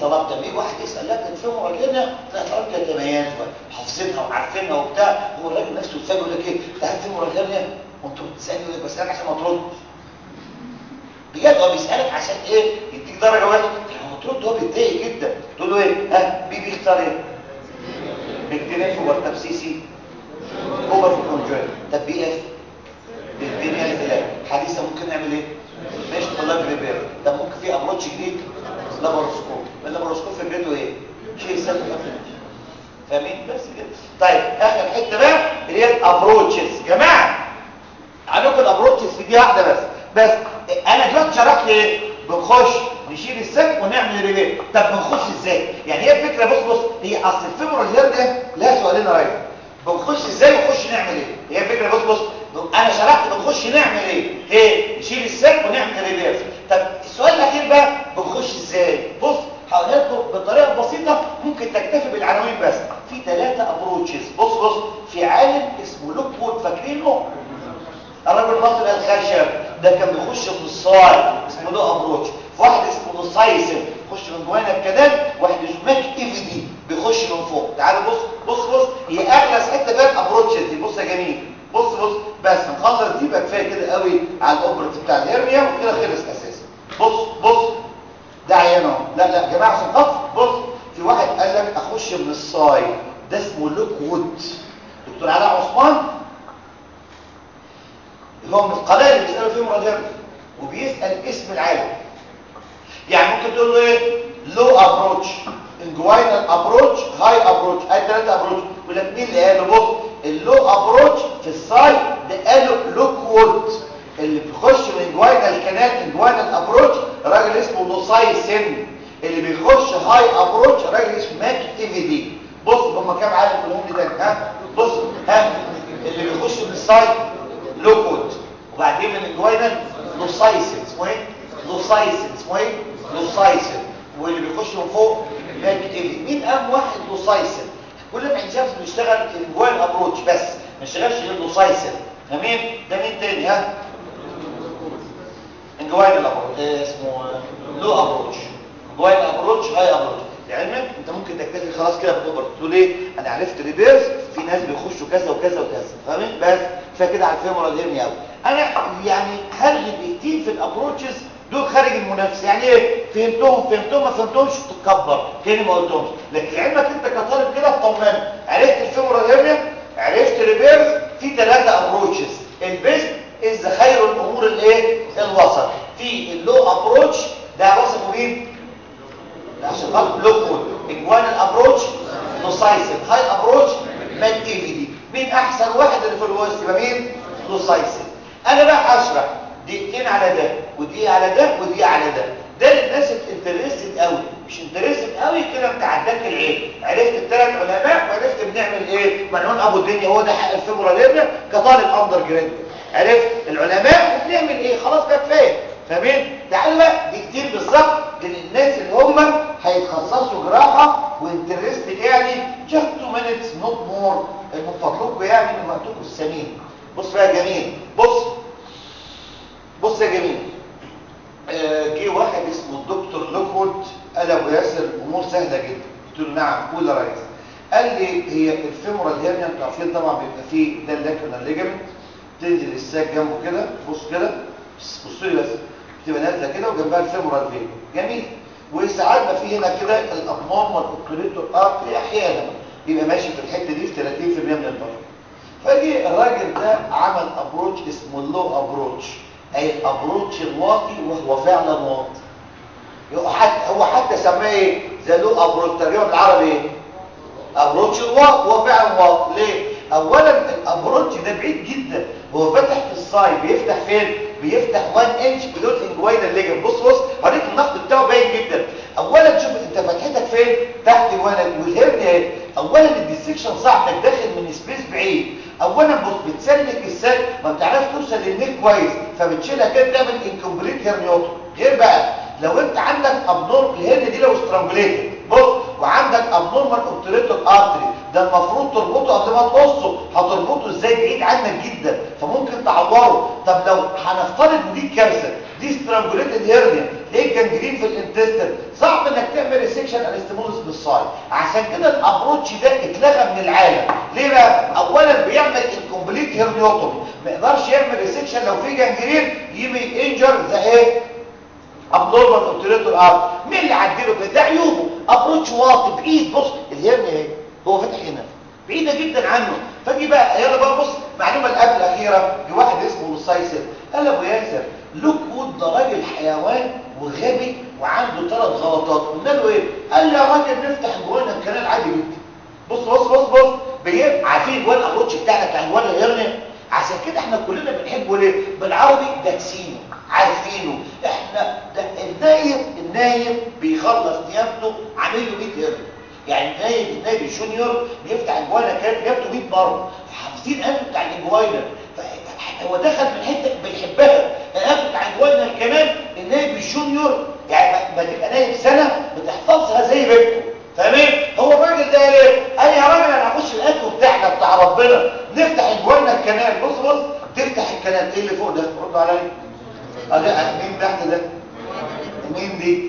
طلبت لما يجي واحد يسال لك الفيمور هنا تلاقي طلبت يتميز حافظينها وعارفينها وبتاع هو الراجل نفسه يتفاجئ يقول لك ايه انت عارف الفيمور هنا وانت بتسالني يقول لك بسالك عشان ما ترد بجد هو بيسالك عشان ايه يديك درجه واحده لما ترد هو بيتضايق جدا تقول له ايه ها بي بيختار ايه بيكتنف اوفر طب سي سي اوفر في كونجوين طب بي اف بالدنيا الفلان حديثة ممكن نعمل ايه مش طلاب ريبير طب ممكن في ابروتش جديد لاباروسكوب اللاباروسكوب فكرته ايه شيء سهل فاهمين بس كده طيب اخر حته بقى اللي هي الابروتشز جماعه عندكم الابروتشز في دي واحده بس بس انا دلوقتي شرحت ايه بنخش نشيل السك ونعمل ريبير طب بنخش ازاي يعني هي الفكره بص بص هي اصل الفيبرال هيرنيا لها سؤالين رايح بنخش ازاي ونخش نعمل ايه هي الفكره بص بص انا شرحت بنخش نعمل ايه ايه نشيل السك ونعمل ريبير طب السؤال الاخير بقى بنخش ازاي بص هقولها لكم بطريقه بسيطه ممكن تكتفي بالعناوين بس في ثلاثه ابروتشز بص بص في عالم اسمه لوكوود فاكرينه الراجل المصري الخشب ده كان بيخش في الصاي اسمه له ابروتش واحد اسمه نصايسم بيخش من جوانا الكنال واحد اسمه ماك ايفيدي بيخش من فوق تعالوا بص بص بص هي اغلس حته فيها الابروتشز دي بص يا جميل بص بص بس نخلص دي بقى كفايه كده قوي على الاوبرت بتاع الهرنيا وكده خلص اساسا بص بص ده عيان اهو لا لا يا جماعه عشان خاطر بص في واحد قال لك اخش من الصاي ده اسمه لوك وود دكتور علاء عثمان هو من القلائل اللي بيسالوا فيهم راديولوجي وبيسال اسم العالم يعني ممكن تقول له ايه لو ابروتش انجوينال ابروتش هاي ابروتش اي ثلاثه ابروتش يقول لك مين اللي قاله بص اللو ابروتش في السايد ده قاله لوك وود اللي بيخش من انجوينال كانال انجوينال ابروتش راجل اسمه نوسايسن اللي بيخش هاي ابروتش راجل اسمه ماك ايفيدي بص هم كام عالم كلهم دي تاني ها بص ها اللي بيخش من السايد لوكود وبعدين من الجوينال لوسايسن اسمه ايه لوسايسن اسمه ايه لوسايسن واللي بيخش من فوق ماك ايفيدي مين اهم واحد لوسايسن كل ما عين شمس بيشتغل الجوال ابروتش بس ما اشتغلش غير لوسايسن تمام ده مين تاني ها انجوال الابروتش إيه اسمه لو ابروتش جوال ابروتش هاي ابروتش لعلمك انت ممكن تكتفي خلاص كده بالاوبر تقول ايه انا عرفت ريبيرز في ناس بيخشوا كذا وكذا وكذا فاهمين بس كفايه كده على الفيمورال هيرنيا قوي انا يعني هرغي دقيقتين في الابروتشز دول خارج المنافسه يعني ايه فهمتهم فهمتهم ما فهمتهمش تتكبر كاني ما قلتهمش لكن علمك انت كطالب كده اطمن عرفت الفيمورال هيرنيا عرفت ريبيرز في ثلاثه ابروتشز البيست از خير الامور الايه الوسط في اللو ابروتش ده وصفه مين عشان خاطر لوكول اجوان الابروتش نوسايسن هاي ابروتش مان ايفيدي مين احسن واحد اللي في الوسط يبقى مين نوسايسن انا بقى هشرح دقيقتين على ده ودي على ده ودي على ده ده للناس انترستد قوي مش انترستد قوي كده انت عداك العين عرفت الثلاث علماء وعرفت بنعمل ايه منعون ابو الدنيا هو ده حق الفيبرال هيرنيا كطالب اندر جراد عرفت العلماء وبنعمل ايه خلاص ده كفايه فاهمين تعالوا بقى دقيقتين بالظبط للناس اللي هم هيتخصصوا جراحه وانترستد يعني just two minutes not more من فضلكم يعني من وقتكم الثمين بص بقى يا جميل بص بص يا جميل آه جه واحد اسمه الدكتور لوكوود قال ابو ياسر الامور سهله جدا قلت له نعم قول يا ريس قال لي هي الفيمورال هيرنيا انتوا عارفين طبعا بيبقى فيه ده اللاكرونال ليجامنت تنزل الساك جنبه كده بص كده بص لي بس بتبقى نازله كده وجنبها الفيمورال فين جميل وساعات ما في هنا كده الابنورمال اوبريتور ارتري احيانا بيبقى ماشي في الحته دي في 30% من البشر فجي الراجل ده عمل ابروتش اسمه اللو ابروتش اي الابروتش الواطي وهو فعلا واطي حتى هو حتى سماه ايه زي لو ابروتش ترجمه بالعربي ايه ابروتش الواطي هو فعلا واطي ليه اولا الابروتش ده بعيد جدا هو فاتح في الصاي بيفتح فين بيفتح 1 انش بدون انجوينال ليجن بص بص هوريك النقد بتاعه باين جدا اولا شوف انت فتحتك فين تحت الولد والهرنيا ايه اولا الديسكشن صعب انك داخل من سبيس بعيد اولا بص بتسلك السلك ما بتعرفش توصل للنيك كويس فبتشيلها كده تعمل انكمبليت هرنيوتو غير بقى لو انت عندك ابنور الهرنيا دي لو سترانجوليتد بص وعندك ابنورمال اوبتريتور ارتري ده المفروض تربطه قبل ما تقصه هتربطه ازاي بعيد عنك جدا فممكن تعوره طب لو هنفترض دي كارثه دي سترانجوليتد هيرنيا ليه جنجرين في الانتستين صعب انك تعمل ريسكشن انستمولس بالصاي عشان كده الابروتش ده اتلغى من العالم ليه بقى اولا بيعمل انكمبليت هيرنيوتومي ما يقدرش يعمل ريسكشن لو في جنجرين يمي انجر زي ايه ابنورمال اوبتريتور ارت مين اللي عدله كده ده عيوبه ابروتش واطي بعيد بص الهرنيا اهي هو فاتح هنا بعيده جدا عنه فاجي بقى يلا بقى بص معلومه اللي قبل الاخيره جه واحد اسمه لوسايسر قال ابو ياسر لوك وود ده راجل حيوان وغبي وعنده ثلاث غلطات قلنا له ايه قال لي يا راجل نفتح جوانا الكنال عادي جدا بص بص بص بص بيبقى عارفين جوان الابروتش بتاعنا بتاع جوان الهرنيا عشان كده احنا كلنا بنحبه ليه بالعربي داكسينه عارفينه احنا ده النايب النايب بيخلص نيابته عامل له 100 هرنيا يعني النايب النايب الجونيور بيفتح الجوانا كان نيابته 100 مره حافظين قلبه بتاع الجوانا هو دخل من حته بيحبها القلب بتاع الجوانا كمان النايب الجونيور يعني ما تبقى نايب سنه بتحفظها زي بنته فاهمين هو الراجل ده ليه قال يا راجل انا هخش الاكو بتاعنا بتاع ربنا نفتح الجوانا الكنال بص بص تفتح الكنال ايه اللي فوق ده ردوا عليا اه مين تحت ده مين دي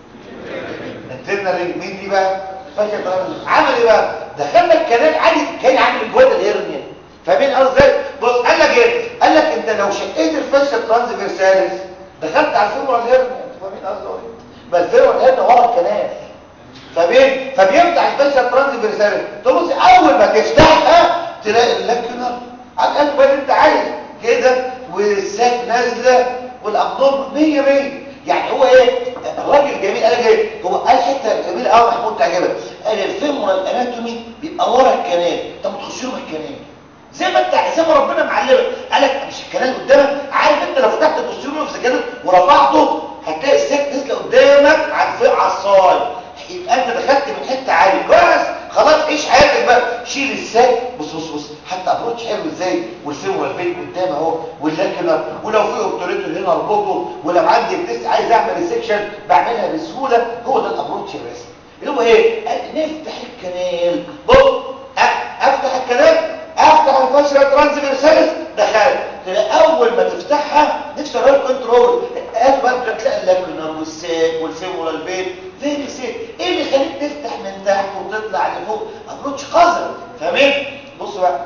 انترنال مين دي بقى فاكر عمل ايه بقى دخلنا الكنال عادي كان عامل الجوانا الهرنيا فاهمين قصدي بص قال لك ايه قال لك انت لو شقيت الفشه ترانسفيرساليس دخلت على الفيمورال هيرنيا انتوا فاهمين قصدي ايه ما الفيمورال هيرنيا ورا الكنال فبين فبيفتح الفشه ترانسفيرساليس تبص اول ما تفتحها تلاقي اللاكيونر على قد ما انت عايز كده والساك نازله والابنورم 100 100 يعني هو ايه الراجل جميل قال ايه هو قال حته جميله قوي محمود تعجبك قال الفيمورال اناتومي بيبقى ورا الكنال انت ما تخش له الكنال زي ما انت زي ما ربنا معلمك قال لك مش الكلام قدامك عارف انت لو فتحت البوستيريور في سكنه ورفعته هتلاقي الساك نزل قدامك على الفئه على الصاج يبقى انت دخلت من حته عاليه كويس خلاص عيش حياتك بقى شيل الساك بص بص بص حتى ابروتش حلو ازاي والفيمورال فين قدام اهو واللاكنر ولو في اوبتوريتور هنا اربطه ولو عندي بتست عايز اعمل ريسكشن بعملها بسهوله هو ده الابروتش الرسمي اللي هو ايه قال نفتح الكنال بص افتح الكنال افتح الفشله ترانسفيرساليس دخلت تلاقي اول ما تفتحها نفسي اقول كنترول قال بقى تلاقي اللاكنر والساك والفيمورال فين فين سيت ايه اللي يخليك تفتح من تحت وتطلع لفوق ابروتش قذر فاهمين بصوا بقى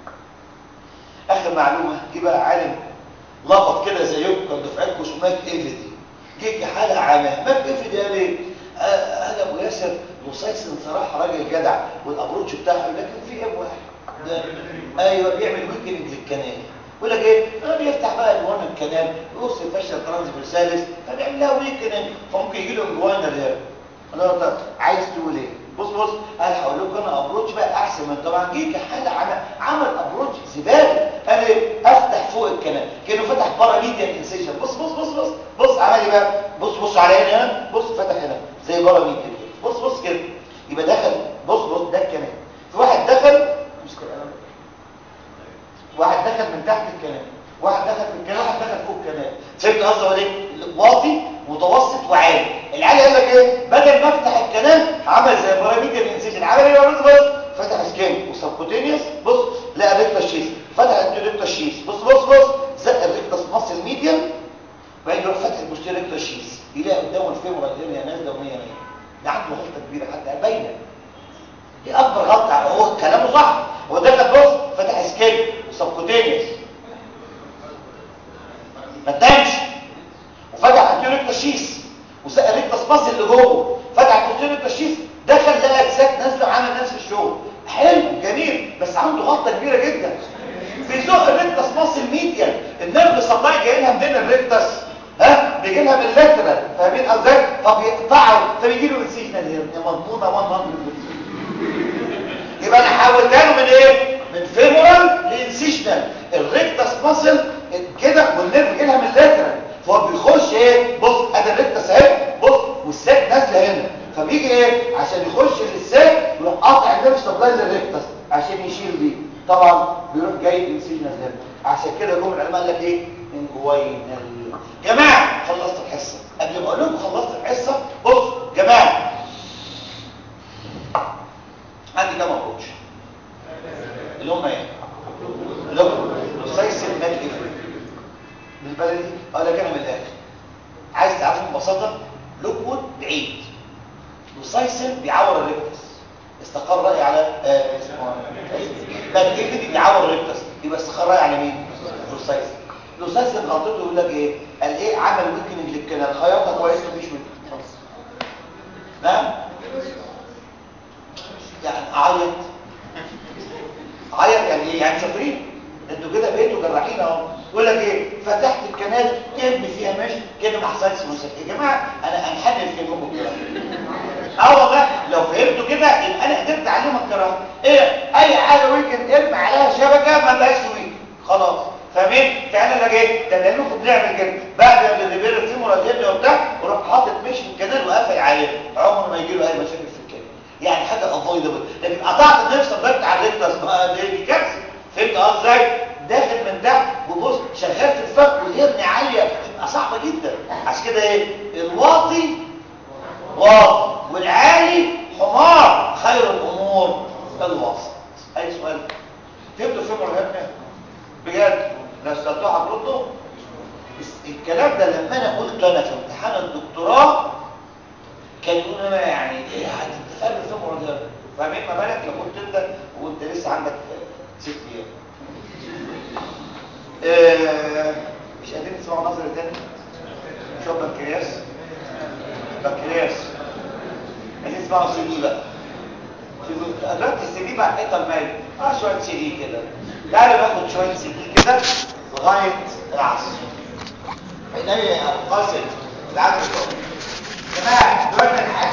اخر معلومه جه بقى عالم لقط كده زيكم كان دفعتكم اسمه ماك ايفيدي جه حاله عامه ماك ايفيدي قال ايه قال ابو ياسر لوسايسن صراحه راجل جدع والابروتش بتاعه لكن في اب واحد ده ايوه بيعمل ويكنج للكنال يقول لك ايه انا بيفتح بقى جوانا الكنال يقص الفشل ترانسفيرساليس فبيعمل لها ويكنج فممكن يجي له جوانا الهرب انا عايز تقول ايه بص بص انا هقول لكم انا ابروتش بقى احسن من طبعا جه حاجه عمل عمل ابروتش زباله قال ايه افتح فوق الكنال كانه فتح بره ميديان انسيشن بص بص بص بص بص عمل ايه بقى بص بص على هنا بص فتح هنا زي بره ميديان بص بص كده يبقى دخل بص بص ده الكنال في واحد دخل مش كده واحد دخل من تحت الكنال واحد دخل في الكنال واحد دخل فوق الكنال فهمت قصدي ولا ايه واطي متوسط وعالي العالي قال لك ايه بدل ما افتح الكنال عمل زي بيراميد الانسيجن عمل ايه بص بص فتح سكين وسبكوتينيوس بص لقى ريكتا شيس فتح الريكتا شيس بص بص بص زق الريكتا مص الميديم وبعدين يروح فتح البوستير ريكتا شيس يلاقي قدامه الفيمورال هيرنيا نازله و100 100 ده عنده غلطه كبيره حتى باينه دي اكبر غلطه هو كلامه صح هو دخل بص فتح سكين وسبكوتينيوس ما تنامش وفتح التيوريك تشيس وسقى الريكتس باس اللي جوه فتح التيوريك تشيس دخل لقى اجساد نازله وعمل نفس الشغل حلو جميل بس عنده غلطه كبيره جدا بيزق الريكتس باس الميديال النيرف سبلاي جاي لها منين الريكتس ها بيجي لها من اللاترال فاهمين ازاي فبيقطعوا فبيجي له انسيجنال هيرنيا مضمونه 100% يبقى انا حولتها له من ايه من فيمورال لانسيجنال الريكتس ماسل كده والنيرف جاي لها من اللاترال فهو بيخش ايه بص ادي الريكتس اهي بص والساك نازله هنا فبيجي ايه عشان يخش للساك يروح قاطع النيرف سبلاي للريكتس عشان يشيل بيه طبعا بيروح جاي انسيجنال هنا عشان كده جم العلماء قال لك ايه انجوينال جماعه خلصت الحصه قبل ما اقول لكم خلصت الحصه بص جماعه عندي كام ابروتش اللي هم ايه اللي هم سايس المال بالبلدي اه ده كان من الاخر عايز تعرفوا ببساطه دوبسايسن بيعور الريكتس استقر رايي على آه اسمه لا الايفيدي بيعور الريكتس يبقى استقر رايي على مين دوبسايسن دوبسايسن غلطته يقول لك ايه قال ايه عمل ويكننج للكنال خياطه كويس مفيش ويكننج خلاص نعم يعني اعيط عيط يعني ايه يعني شاطرين انتوا كده بقيتوا جراحين اهو يقول لك ايه فتحت الكنال ارمي فيها ماشي كده ما حصلش مشاكل يا جماعه انا هنحلل فهمكم كده اه والله لو فهمتوا كده يبقى انا قدرت اعلمك الكلام ايه اي حاجه ويكند ارمي عليها شبكه ما بقاش ويك خلاص فاهمين فانا لك ايه ده اللي لكم بنعمل كده بعد ما الريفير الفيمورال هيبني وبتاع وراح حاطط مش في الكنال وقافل عليه عمره ما يجي له اي مشاكل في الكنال يعني حاجه افويدبل لكن قطعت النفس ضربت على الريكتس بقى دي كارثه فهمت اه ازاي داخل من تحت وبص شغال في الفك والهرني عاليه بتبقى صعبه جدا عشان كده ايه الواطي واطي والعالي حمار خير الامور الوسط اي سؤال فهمتوا فهموا الهرني بجد لو سالتوها هتردوا الكلام ده لما انا قلت انا في امتحان الدكتوراه كان يقول انا يعني ايه هتتفرق في مرض فاهمين ما بالك لو كنت انت وانت لسه عندك ست ايام آه مش قادرين تسمعوا نظر تاني شو بنكرياس بنكرياس عايزين تسمعوا سي دي بقى قدرت السي دي بقى حته المال اه شويه سي دي كده تعالوا ناخد شويه سي دي كده لغايه العصر عيني قاصد العدد جماعه دلوقتي